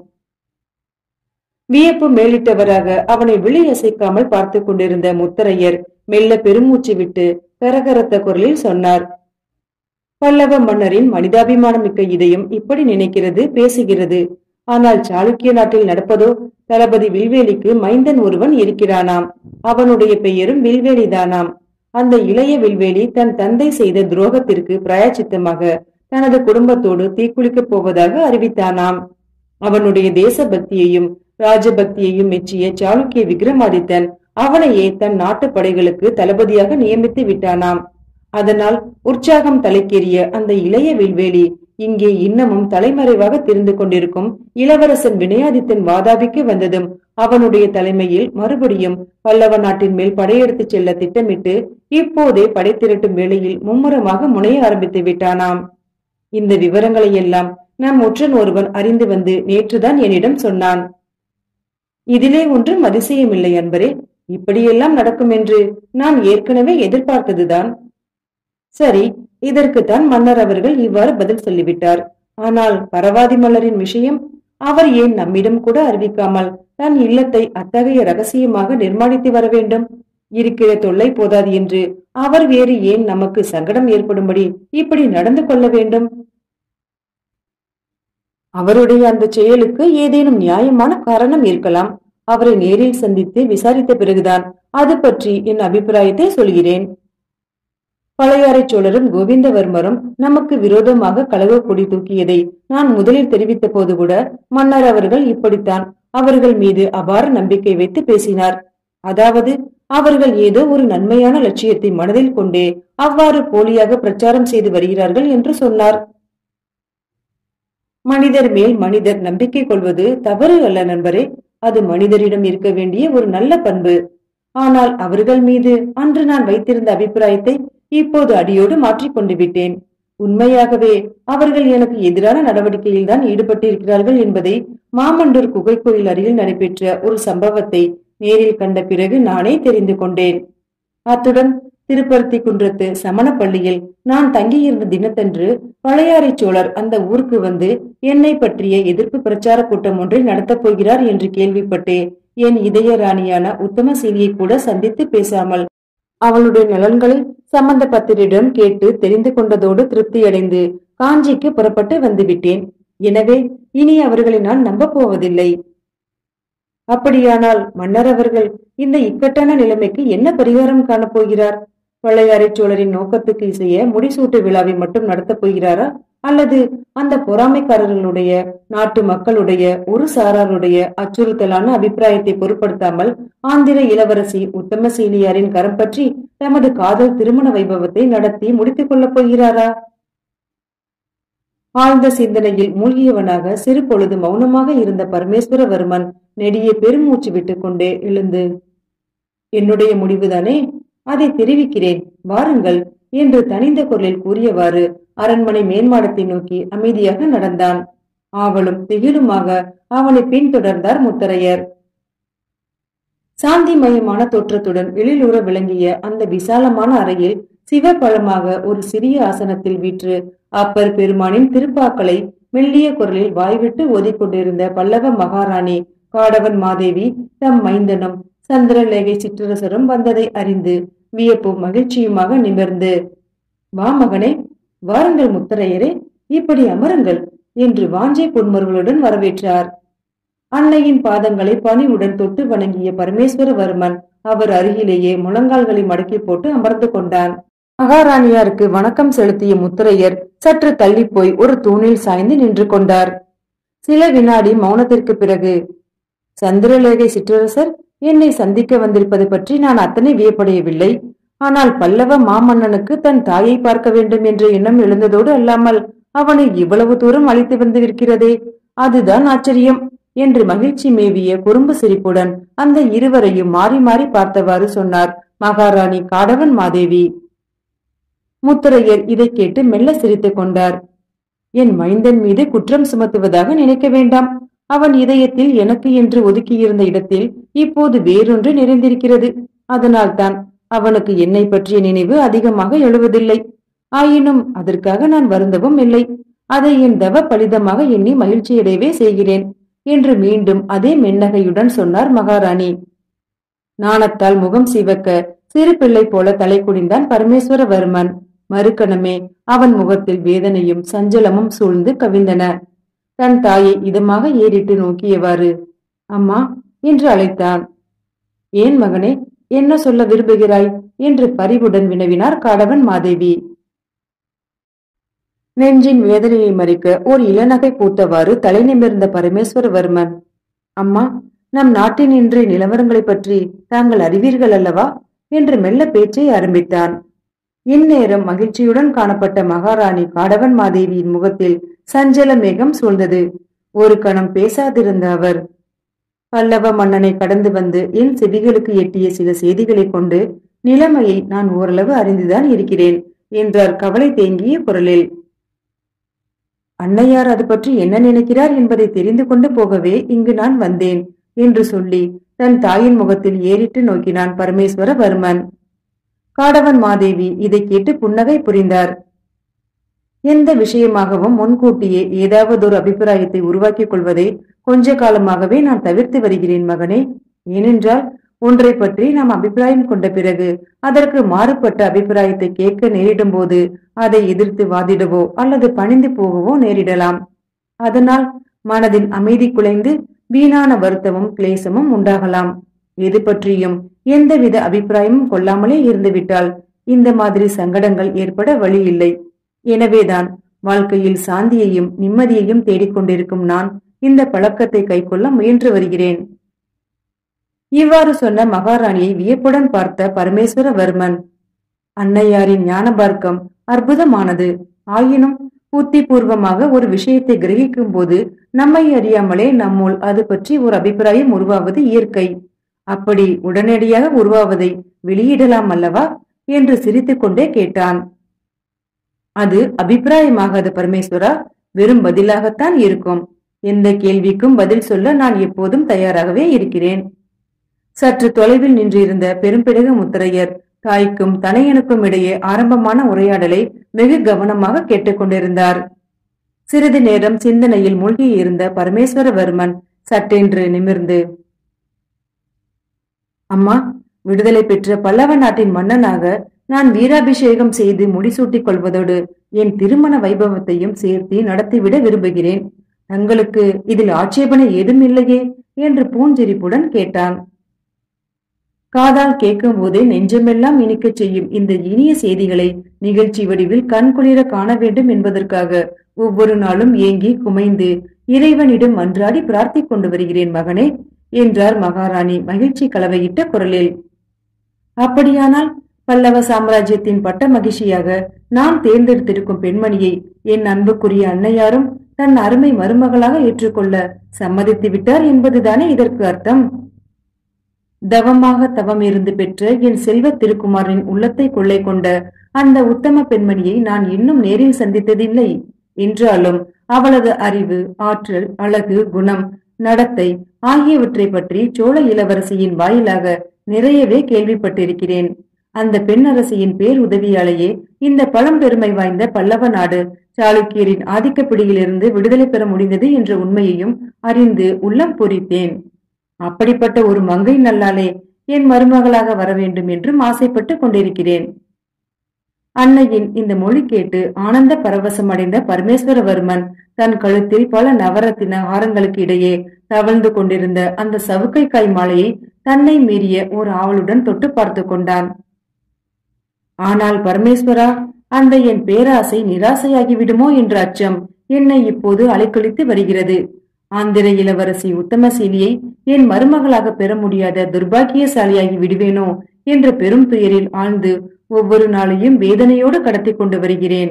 வியப்பு மேலிட்டவராக அவனை விழி அசைக்காமல் பார்த்து கொண்டிருந்த முத்தரையர் மெல்ல பெருமூச்சு விட்டு கரகரத்த குரலில் சொன்னார் பல்லவ மன்னரின் மனிதாபிமானமிக்க இதயம் இப்படி நினைக்கிறது பேசுகிறது ஆனால் சாளுக்கிய நாட்டில் நடப்பதோ தளபதி வில்வேலிக்கு மைந்தன் ஒருவன் இருக்கிறானாம் அவனுடைய பெயரும் வில்வேலிதானாம் அந்த இளைய வில்வேலி தன் தந்தை செய்த துரோகத்திற்கு பிராயச்சித்தமாக தனது குடும்பத்தோடு தீக்குளிக்கப் போவதாக அறிவித்தானாம் அவனுடைய தேசபக்தியையும் ராஜபக்தியையும் மெச்சிய சாளுக்கிய விக்ரமாதித்தன் அவனையே தன் நாட்டு படைகளுக்கு தளபதியாக நியமித்து விட்டானாம் அதனால் உற்சாகம் தலைக்கேறிய அந்த இளைய வில்வேலி இங்கே இன்னமும் தலைமறைவாக தெரிந்து கொண்டிருக்கும் இளவரசன் வினயாதித்தன் வாதாபிக்கு வந்ததும் அவனுடைய தலைமையில் மறுபடியும் பல்லவ நாட்டின் மேல் படையெடுத்துச் செல்ல திட்டமிட்டு இப்போதே படை திரட்டும் வேளையில் மும்முரமாக முனைய ஆரம்பித்து விட்டானாம் இந்த விவரங்களை எல்லாம் நம் ஒற்றன் ஒருவன் அறிந்து வந்து நேற்றுதான் என்னிடம் சொன்னான் இதிலே ஒன்றும் அதிசயமில்லை அன்பரே இப்படியெல்லாம் நடக்கும் என்று நான் ஏற்கனவே எதிர்பார்த்ததுதான் சரி இதற்குத்தான் மன்னர் அவர்கள் இவ்வாறு பதில் சொல்லிவிட்டார் ஆனால் பரவாதி மலரின் விஷயம் அவர் ஏன் நம்மிடம் கூட அறிவிக்காமல் தன் இல்லத்தை அத்தகைய ரகசியமாக நிர்மாணித்து வர வேண்டும் இருக்கிற தொல்லை போதாது என்று அவர் வேறு ஏன் நமக்கு சங்கடம் ஏற்படும்படி இப்படி நடந்து கொள்ள வேண்டும் அவருடைய அந்த செயலுக்கு ஏதேனும் நியாயமான காரணம் இருக்கலாம் அவரை நேரில் சந்தித்து விசாரித்த பிறகுதான் அது பற்றி என் அபிப்பிராயத்தை சொல்கிறேன் பழையாறை சோழரும் கோவிந்தவர்மரும் நமக்கு விரோதமாக கலக கொடி தூக்கியதை நான் முதலில் தெரிவித்த போது கூட மன்னர் அவர்கள் இப்படித்தான் அவர்கள் மீது அபார நம்பிக்கை வைத்து பேசினார் அதாவது அவர்கள் ஏதோ ஒரு நன்மையான லட்சியத்தை மனதில் கொண்டே அவ்வாறு போலியாக பிரச்சாரம் செய்து வருகிறார்கள் என்று சொன்னார் மனிதர் மேல் மனிதர் நம்பிக்கை கொள்வது தவறு அல்ல நண்பரே அது மனிதரிடம் இருக்க வேண்டிய ஒரு நல்ல பண்பு ஆனால் அவர்கள் மீது அன்று நான் வைத்திருந்த அபிப்பிராயத்தை இப்போது அடியோடு மாற்றிக் கொண்டு விட்டேன் உண்மையாகவே அவர்கள் எனக்கு எதிரான நடவடிக்கையில் தான் ஈடுபட்டிருக்கிறார்கள் என்பதை மாமண்டூர் குகை கோயில் அருகில் நடைபெற்ற ஒரு சம்பவத்தை நேரில் கண்ட பிறகு நானே தெரிந்து கொண்டேன் அத்துடன் திருப்பருத்தி குன்றத்து சமண பள்ளியில் நான் தங்கியிருந்த தினத்தன்று பழையாறை சோழர் அந்த ஊருக்கு வந்து என்னை பற்றிய எதிர்ப்பு பிரச்சார கூட்டம் ஒன்றை நடத்தப் போகிறார் என்று கேள்விப்பட்டே என் இதய ராணியான உத்தமசீலியை கூட சந்தித்து பேசாமல் அவளுடைய நலன்களை சம்பந்தப்பட்டரிடம் கேட்டு தெரிந்து கொண்டதோடு திருப்தியடைந்து காஞ்சிக்கு புறப்பட்டு வந்துவிட்டேன் எனவே இனி அவர்களை நான் நம்பப் போவதில்லை அப்படியானால் மன்னர் அவர்கள் இந்த இக்கட்டான நிலைமைக்கு என்ன பரிகாரம் காணப் போகிறார் பழையாறை சோழரின் நோக்கத்துக்கு இசைய முடிசூட்டு விழாவை மட்டும் நடத்தப் போகிறாரா அல்லது அந்த பொறாமைக்காரர்களுடைய நாட்டு மக்களுடைய ஒரு சாராருடைய அச்சுறுத்தலான அபிப்பிராயத்தை பொருட்படுத்தாமல் ஆந்திர இளவரசி உத்தமசீலியாரின் கரம் பற்றி தமது காதல் திருமண வைபவத்தை நடத்தி முடித்துக் கொள்ளப் போகிறாரா ஆழ்ந்த சிந்தனையில் மூழ்கியவனாக சிறு பொழுது மௌனமாக இருந்த பரமேஸ்வரவர்மன் நெடிய பெருமூச்சு விட்டுக்கொண்டே எழுந்து என்னுடைய முடிவுதானே அதை தெரிவிக்கிறேன் வாருங்கள் என்று தனிந்த குரலில் கூறியவாறு அரண்மனை மேன்மாடத்தை நோக்கி அமைதியாக நடந்தான் ஆவலும் திகிலுமாக அவனை பின்தொடர்ந்தார் முத்தரையர் சாந்திமயமான தோற்றத்துடன் எழிலுற விளங்கிய அந்த விசாலமான அறையில் சிவபழமாக ஒரு சிறிய ஆசனத்தில் வீற்று அப்பர் பெருமானின் திருப்பாக்களை மெல்லிய குரலில் வாய்விட்டு ஓதிக்கொண்டிருந்த பல்லவ மகாராணி காடவன் மாதேவி தம் மைந்தனும் சந்திரலேகை சிற்றரசரும் வந்ததை அறிந்து வியப்பும் மகிழ்ச்சியுமாக நிமிர்ந்து வா மகனே வாருங்கள் முத்தரையரே இப்படி அமருங்கள் என்று வாஞ்சை பொன்மர்களுடன் வரவேற்றார் அன்னையின் பாதங்களை பணிவுடன் தொட்டு வணங்கிய பரமேஸ்வரவர்மன் அவர் அருகிலேயே முழங்கால்களை மடக்கி போட்டு அமர்ந்து கொண்டான் மகாராணியாருக்கு வணக்கம் செலுத்திய முத்திரையர் சற்று தள்ளி போய் ஒரு தூணில் சாய்ந்து நின்று கொண்டார் சில வினாடி மௌனத்திற்கு பிறகு சந்திரலேகை சிற்றரசர் என்னை சந்திக்க வந்திருப்பது பற்றி நான் அத்தனை வியப்படையவில்லை ஆனால் பல்லவ மாமன்னனுக்கு தன் தாயை பார்க்க வேண்டும் என்ற எண்ணம் எழுந்ததோடு அல்லாமல் அவனை இவ்வளவு தூரம் அழைத்து வந்திருக்கிறதே அதுதான் ஆச்சரியம் என்று மகிழ்ச்சி மேவிய குறும்பு சிரிப்புடன் அந்த இருவரையும் மாறி மாறி பார்த்தவாறு சொன்னார் மகாராணி காடவன் மாதேவி முத்தரையர் இதை கேட்டு மெல்ல சிரித்துக் கொண்டார் என் மைந்தன் மீது குற்றம் சுமத்துவதாக நினைக்க வேண்டாம் அவன் இதயத்தில் எனக்கு என்று ஒதுக்கியிருந்த இடத்தில் இப்போது வேறொன்று நிறைந்திருக்கிறது அதனால்தான் அவனுக்கு என்னை பற்றிய நினைவு அதிகமாக எழுவதில்லை ஆயினும் அதற்காக நான் வருந்தவும் இல்லை அதை என் தவ பலிதமாக எண்ணி மகிழ்ச்சியடையவே செய்கிறேன் என்று மீண்டும் அதே மென்னகையுடன் சொன்னார் மகாராணி நாணத்தால் முகம் சிவக்க சிறு பிள்ளை போல தலை குனிந்தான் பரமேஸ்வரவர்மன் மறுக்கணமே அவன் முகத்தில் வேதனையும் சஞ்சலமும் சூழ்ந்து கவிந்தன தன் தாயை இதமாக ஏறிட்டு நோக்கியவாறு அம்மா என்று அழைத்தான் ஏன் மகனே என்ன சொல்ல விரும்புகிறாய் என்று பரிவுடன் வினவினார் காடவன் மாதேவி நெஞ்சின் வேதனையை மறிக்க ஓர் இளநகை பூத்தவாறு தலை நிமிர்ந்த பரமேஸ்வரவர்மன் அம்மா நம் நாட்டின் இன்றைய நிலவரங்களைப் பற்றி தாங்கள் அறிவீர்கள் அல்லவா என்று மெல்ல பேச்சை ஆரம்பித்தான் இந்நேரம் மகிழ்ச்சியுடன் காணப்பட்ட மகாராணி காடவன் மாதேவியின் முகத்தில் சஞ்சல மேகம் சூழ்ந்தது ஒரு கணம் பேசாதிருந்த அவர் பல்லவ மன்னனை கடந்து வந்து என் செவிகளுக்கு எட்டிய சில செய்திகளை கொண்டு நிலைமையை நான் ஓரளவு அறிந்துதான் இருக்கிறேன் என்றார் கவலை தேங்கிய குரலில் அன்னையார் அது பற்றி என்ன நினைக்கிறார் என்பதை தெரிந்து கொண்டு போகவே இங்கு நான் வந்தேன் என்று சொல்லி தன் தாயின் முகத்தில் ஏறிட்டு நோக்கினான் பரமேஸ்வரவர்மன் காடவன் மாதேவி இதை கேட்டு புன்னகை புரிந்தார் எந்த விஷயமாகவும் முன்கூட்டியே ஏதாவதொரு அபிப்பிராயத்தை உருவாக்கிக் கொள்வதை கொஞ்ச காலமாகவே நான் தவிர்த்து வருகிறேன் மகனே ஏனென்றால் ஒன்றை பற்றி நாம் அபிப்பிராயம் கொண்ட பிறகு அதற்கு மாறுபட்ட அபிப்பிராயத்தை கேட்க நேரிடும் போது அதை எதிர்த்து வாதிடவோ அல்லது பணிந்து போகவோ நேரிடலாம் அதனால் மனதின் அமைதி குலைந்து வீணான வருத்தமும் கிளேசமும் உண்டாகலாம் எது பற்றியும் எந்தவித அபிப்பிராயமும் கொள்ளாமலே இருந்துவிட்டால் இந்த மாதிரி சங்கடங்கள் ஏற்பட வழி இல்லை எனவேதான் வாழ்க்கையில் சாந்தியையும் நிம்மதியையும் தேடிக்கொண்டிருக்கும் நான் இந்த பழக்கத்தை கைக்கொள்ள முயன்று வருகிறேன் இவ்வாறு சொன்ன மகாராணியை வியப்புடன் பார்த்த பரமேஸ்வரவர்மன் அன்னையாரின் ஞானபார்க்கம் அற்புதமானது ஆயினும் புத்திபூர்வமாக ஒரு விஷயத்தை கிரகிக்கும் போது நம்மை அறியாமலே நம்முள் அது பற்றி ஒரு அபிப்பிராயம் உருவாவது இயற்கை அப்படி உடனடியாக உருவாவதை வெளியிடலாம் அல்லவா என்று சிரித்துக்கொண்டே கேட்டான் அது அபிப்பிராயமாகாது பரமேஸ்வரா வெறும் பதிலாகத்தான் இருக்கும் எந்த கேள்விக்கும் பதில் சொல்ல நான் எப்போதும் தயாராகவே இருக்கிறேன் சற்று தொலைவில் நின்றிருந்த பெரும்பிடகு முத்திரையர் தாய்க்கும் தனையனுக்கும் இடையே ஆரம்பமான உரையாடலை வெகு கவனமாக கேட்டுக்கொண்டிருந்தார் சிறிது நேரம் சிந்தனையில் மூழ்கியிருந்த பரமேஸ்வரவர்மன் சட்டென்று நிமிர்ந்து அம்மா விடுதலை பெற்ற பல்லவ நாட்டின் மன்னனாக நான் வீராபிஷேகம் செய்து முடிசூட்டிக் கொள்வதோடு என் திருமண வைபவத்தையும் சேர்த்து நடத்திவிட விரும்புகிறேன் தங்களுக்கு இதில் ஆட்சேபனை ஏதும் இல்லையே என்று பூஞ்சிரிப்புடன் கேட்டான் காதால் கேட்கும் போதே நெஞ்சமெல்லாம் இனிக்கச் செய்யும் இந்த இனிய செய்திகளை நிகழ்ச்சி வடிவில் கண்குளிர காண வேண்டும் என்பதற்காக ஒவ்வொரு நாளும் ஏங்கி குமைந்து இறைவனிடம் மன்றாடி பிரார்த்திக் கொண்டு வருகிறேன் மகனே என்றார் மகாராணி மகிழ்ச்சி கலவையிட்ட குரலில் அப்படியானால் பல்லவ சாம்ராஜ்யத்தின் பட்ட மகிழ்ச்சியாக நான் தேர்ந்தெடுத்திருக்கும் பெண்மணியை என் அன்புக்குரிய அன்னையாரும் தன் அருமை மருமகளாக ஏற்றுக்கொள்ள சம்மதித்து விட்டார் என்பதுதானே இதற்கு அர்த்தம் தவமாக தவம் இருந்து பெற்ற என் செல்வ திருக்குமாரின் உள்ளத்தை கொள்ளை கொண்ட அந்த உத்தம பெண்மணியை நான் இன்னும் நேரில் சந்தித்ததில்லை என்றாலும் அவளது அறிவு ஆற்றல் அழகு குணம் நடத்தை ஆகியவற்றை பற்றி சோழ இளவரசியின் வாயிலாக நிறையவே கேள்விப்பட்டிருக்கிறேன் அந்த பெண்ணரசியின் பேர் உதவியாலேயே இந்த பழம்பெருமை வாய்ந்த பல்லவ நாடு சாளுக்கியரின் ஆதிக்க பிடியிலிருந்து விடுதலை பெற முடிந்தது என்ற உண்மையையும் அறிந்து உள்ளம் பூரித்தேன் அப்படிப்பட்ட ஒரு மங்கை நல்லாலே என் மருமகளாக வர வேண்டும் என்றும் ஆசைப்பட்டு கொண்டிருக்கிறேன் அன்னையின் இந்த மொழி கேட்டு ஆனந்த பரவசம் அடைந்த பரமேஸ்வரவர்மன் தன் கழுத்தில் பல நவரத்தின ஹாரங்களுக்கு இடையே தவழ்ந்து கொண்டிருந்த அந்த சவுக்கை காய் மாலையை தன்னை மீறிய ஒரு ஆவலுடன் தொட்டு பார்த்து கொண்டான் ஆனால் பரமேஸ்வரா அந்த என் பேராசை நிராசையாகி விடுமோ என்ற அச்சம் என்னை இப்போது அலைக்கழித்து வருகிறது ஆந்திர இளவரசி உத்தமசீலியை என் மருமகளாக பெற முடியாத துர்பாக்கியசாலியாகி விடுவேனோ என்ற பெரும் துயரில் ஆழ்ந்து ஒவ்வொரு நாளையும் வேதனையோடு கடத்தி கொண்டு வருகிறேன்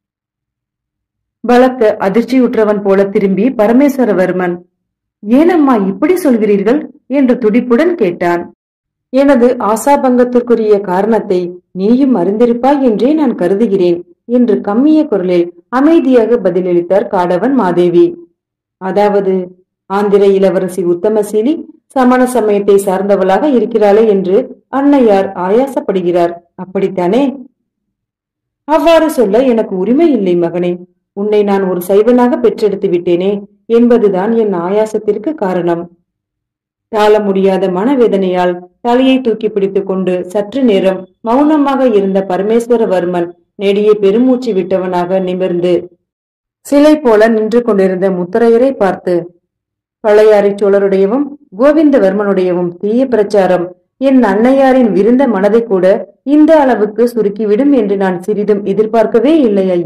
பலத்த அதிர்ச்சியுற்றவன் போல திரும்பி பரமேஸ்வரவர்மன் ஏனம்மா இப்படி சொல்கிறீர்கள் என்று துடிப்புடன் கேட்டான் எனது ஆசாபங்கத்திற்குரிய காரணத்தை நீயும் அறிந்திருப்பாய் என்றே நான் கருதுகிறேன் என்று கம்மிய குரலில் அமைதியாக பதிலளித்தார் காடவன் மாதேவி அதாவது ஆந்திர இளவரசி உத்தமசீலி சமண சமயத்தை சார்ந்தவளாக இருக்கிறாளே என்று அன்னையார் ஆயாசப்படுகிறார் அப்படித்தானே அவ்வாறு சொல்ல எனக்கு உரிமை இல்லை மகனே உன்னை நான் ஒரு சைவனாக பெற்றெடுத்து விட்டேனே என்பதுதான் என் ஆயாசத்திற்கு காரணம் தாழ முடியாத மனவேதனையால் தலையை தூக்கி பிடித்துக் கொண்டு சற்று நேரம் மௌனமாக இருந்த பரமேஸ்வரவர்மன் நெடிய பெருமூச்சு விட்டவனாக நிமிர்ந்து சிலை போல நின்று கொண்டிருந்த முத்தரையரை பார்த்து பழையாறை சோழருடையவும் கோவிந்தவர்மனுடையவும் தீய பிரச்சாரம் என் அன்னையாரின் விருந்த மனதை கூட இந்த அளவுக்கு சுருக்கிவிடும் என்று நான் சிறிதும் எதிர்பார்க்கவே இல்லை ஐயா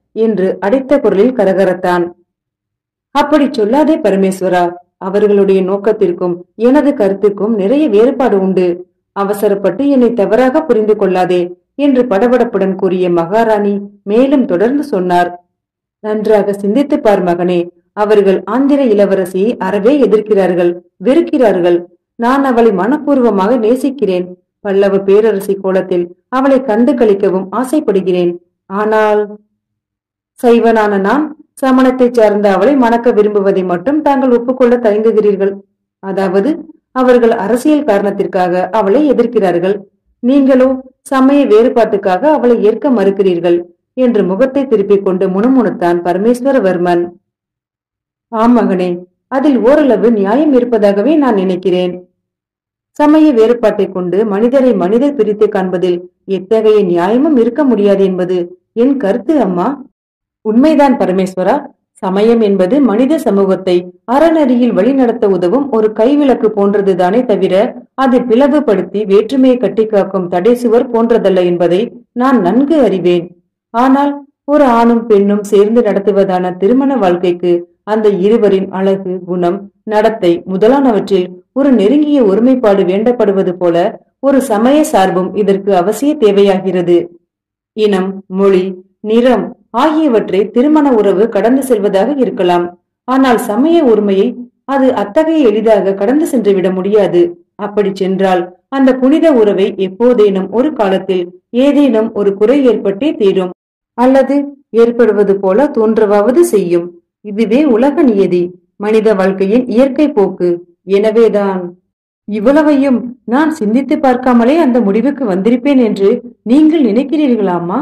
என்று அடைத்த குரலில் கரகரத்தான் அப்படி சொல்லாதே பரமேஸ்வரா அவர்களுடைய நோக்கத்திற்கும் எனது கருத்துக்கும் நிறைய வேறுபாடு உண்டு அவசரப்பட்டு என்னை தவறாக புரிந்து கொள்ளாதே என்று படபடப்புடன் கூறிய மகாராணி மேலும் தொடர்ந்து சொன்னார் நன்றாக சிந்தித்து பார் மகனே அவர்கள் ஆந்திர இளவரசியை அறவே எதிர்க்கிறார்கள் வெறுக்கிறார்கள் நான் அவளை மனப்பூர்வமாக நேசிக்கிறேன் பல்லவ பேரரசி கோலத்தில் அவளை கண்டு கழிக்கவும் ஆசைப்படுகிறேன் ஆனால் சைவனான நான் சமணத்தைச் சார்ந்த அவளை மணக்க விரும்புவதை மட்டும் தாங்கள் ஒப்புக்கொள்ள தயங்குகிறீர்கள் அதாவது அவர்கள் அரசியல் காரணத்திற்காக அவளை எதிர்க்கிறார்கள் நீங்களோ சமய வேறுபாட்டுக்காக அவளை ஏற்க மறுக்கிறீர்கள் என்று முகத்தை திருப்பிக் கொண்டு முணுமுணுத்தான் பரமேஸ்வரவர்மன் ஆம் மகனே அதில் ஓரளவு நியாயம் இருப்பதாகவே நான் நினைக்கிறேன் சமய வேறுபாட்டை கொண்டு மனிதரை மனிதர் பிரித்து காண்பதில் எத்தகைய நியாயமும் இருக்க முடியாது என்பது என் கருத்து அம்மா உண்மைதான் பரமேஸ்வரா சமயம் என்பது மனித சமூகத்தை அறநெறியில் வழிநடத்த உதவும் ஒரு கைவிளக்கு போன்றதுதானே தவிர அது பிளவுபடுத்தி வேற்றுமையை கட்டி காக்கும் தடை சுவர் போன்றதல்ல என்பதை நான் நன்கு அறிவேன் ஆனால் ஒரு ஆணும் பெண்ணும் சேர்ந்து நடத்துவதான திருமண வாழ்க்கைக்கு அந்த இருவரின் அழகு குணம் நடத்தை முதலானவற்றில் ஒரு நெருங்கிய ஒருமைப்பாடு வேண்டப்படுவது போல ஒரு சமய சார்பும் இதற்கு அவசிய தேவையாகிறது இனம் மொழி நிறம் ஆகியவற்றை திருமண உறவு கடந்து செல்வதாக இருக்கலாம் ஆனால் சமய உரிமையை அது அத்தகைய எளிதாக கடந்து சென்று விட முடியாது அப்படி சென்றால் அந்த புனித உறவை எப்போதேனும் ஒரு காலத்தில் ஏதேனும் ஒரு குறை ஏற்பட்டே தீரும் அல்லது ஏற்படுவது போல தோன்றவாவது செய்யும் இதுவே உலக நியதி மனித வாழ்க்கையின் இயற்கை போக்கு எனவேதான் இவ்வளவையும் நான் சிந்தித்து பார்க்காமலே அந்த முடிவுக்கு வந்திருப்பேன் என்று நீங்கள் நினைக்கிறீர்களாமா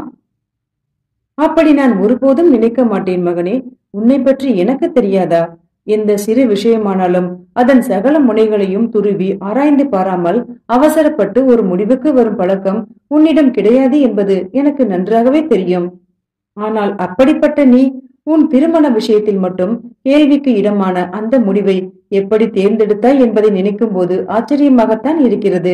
அப்படி நான் ஒருபோதும் நினைக்க மாட்டேன் மகனே உன்னை பற்றி எனக்கு தெரியாதா எந்த சிறு விஷயமானாலும் அதன் சகல முனைகளையும் துருவி ஆராய்ந்து பாராமல் அவசரப்பட்டு ஒரு முடிவுக்கு வரும் பழக்கம் உன்னிடம் கிடையாது என்பது எனக்கு நன்றாகவே தெரியும் ஆனால் அப்படிப்பட்ட நீ உன் திருமண விஷயத்தில் மட்டும் கேள்விக்கு இடமான அந்த முடிவை எப்படி தேர்ந்தெடுத்தாய் என்பதை நினைக்கும் போது ஆச்சரியமாகத்தான் இருக்கிறது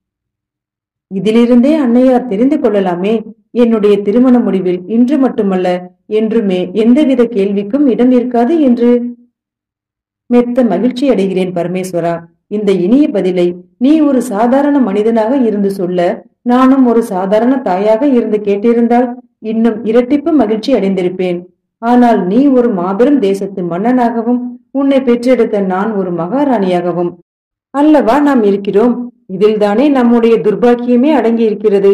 இதிலிருந்தே அன்னையார் தெரிந்து கொள்ளலாமே என்னுடைய திருமண முடிவில் இன்று மட்டுமல்ல என்றுமே எந்தவித கேள்விக்கும் இடம் இருக்காது என்று மெத்த மகிழ்ச்சி அடைகிறேன் பரமேஸ்வரா இந்த இனிய பதிலை நீ ஒரு சாதாரண மனிதனாக இருந்து சொல்ல நானும் ஒரு சாதாரண தாயாக இருந்து கேட்டிருந்தால் இன்னும் இரட்டிப்பு மகிழ்ச்சி அடைந்திருப்பேன் ஆனால் நீ ஒரு மாபெரும் தேசத்து மன்னனாகவும் உன்னை பெற்றெடுத்த நான் ஒரு மகாராணியாகவும் அல்லவா நாம் இருக்கிறோம் இதில்தானே நம்முடைய துர்பாக்கியமே அடங்கி இருக்கிறது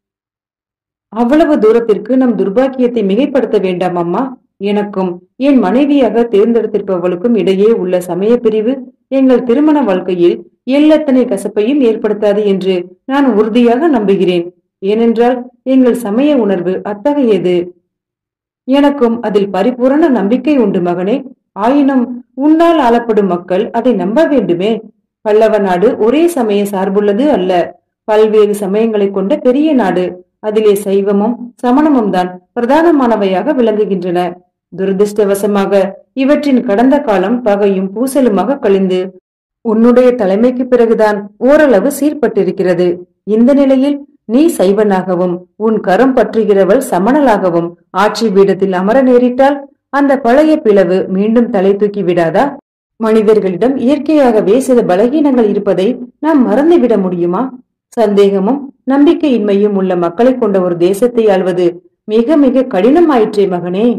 அவ்வளவு தூரத்திற்கு நம் துர்பாக்கியத்தை மிகைப்படுத்த வேண்டாம் அம்மா எனக்கும் என் மனைவியாக தேர்ந்தெடுத்திருப்பவளுக்கும் இடையே உள்ள சமய பிரிவு எங்கள் திருமண வாழ்க்கையில் எல்லத்தனை கசப்பையும் ஏற்படுத்தாது என்று நான் உறுதியாக நம்புகிறேன் ஏனென்றால் எங்கள் சமய உணர்வு அத்தகையது எனக்கும் அதில் பரிபூரண நம்பிக்கை உண்டு மகனே ஆயினும் உன்னால் ஆளப்படும் மக்கள் அதை நம்ப வேண்டுமே பல்லவ நாடு ஒரே சமய சார்புள்ளது அல்ல பல்வேறு சமயங்களை கொண்ட பெரிய நாடு அதிலே சைவமும் சமணமும் தான் பிரதானமானவையாக விளங்குகின்றன துரதிருஷ்டவசமாக இவற்றின் கடந்த காலம் பகையும் பூசலுமாக கழிந்து உன்னுடைய தலைமைக்கு பிறகுதான் ஓரளவு சீர்பட்டிருக்கிறது இந்த நிலையில் நீ சைவனாகவும் உன் கரம் பற்றுகிறவள் சமணலாகவும் ஆட்சி பீடத்தில் அமர நேரிட்டால் அந்த பழைய பிளவு மீண்டும் தலை தூக்கி விடாதா மனிதர்களிடம் இயற்கையாகவே சில பலகீனங்கள் இருப்பதை நாம் மறந்துவிட முடியுமா சந்தேகமும் நம்பிக்கையின்மையும் உள்ள மக்களை கொண்ட ஒரு தேசத்தை ஆள்வது மிக மிக கடினமாயிற்றே மகனே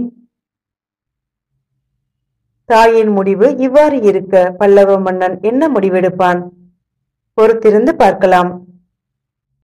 தாயின் முடிவு இவ்வாறு இருக்க பல்லவ மன்னன் என்ன முடிவெடுப்பான் பொறுத்திருந்து பார்க்கலாம்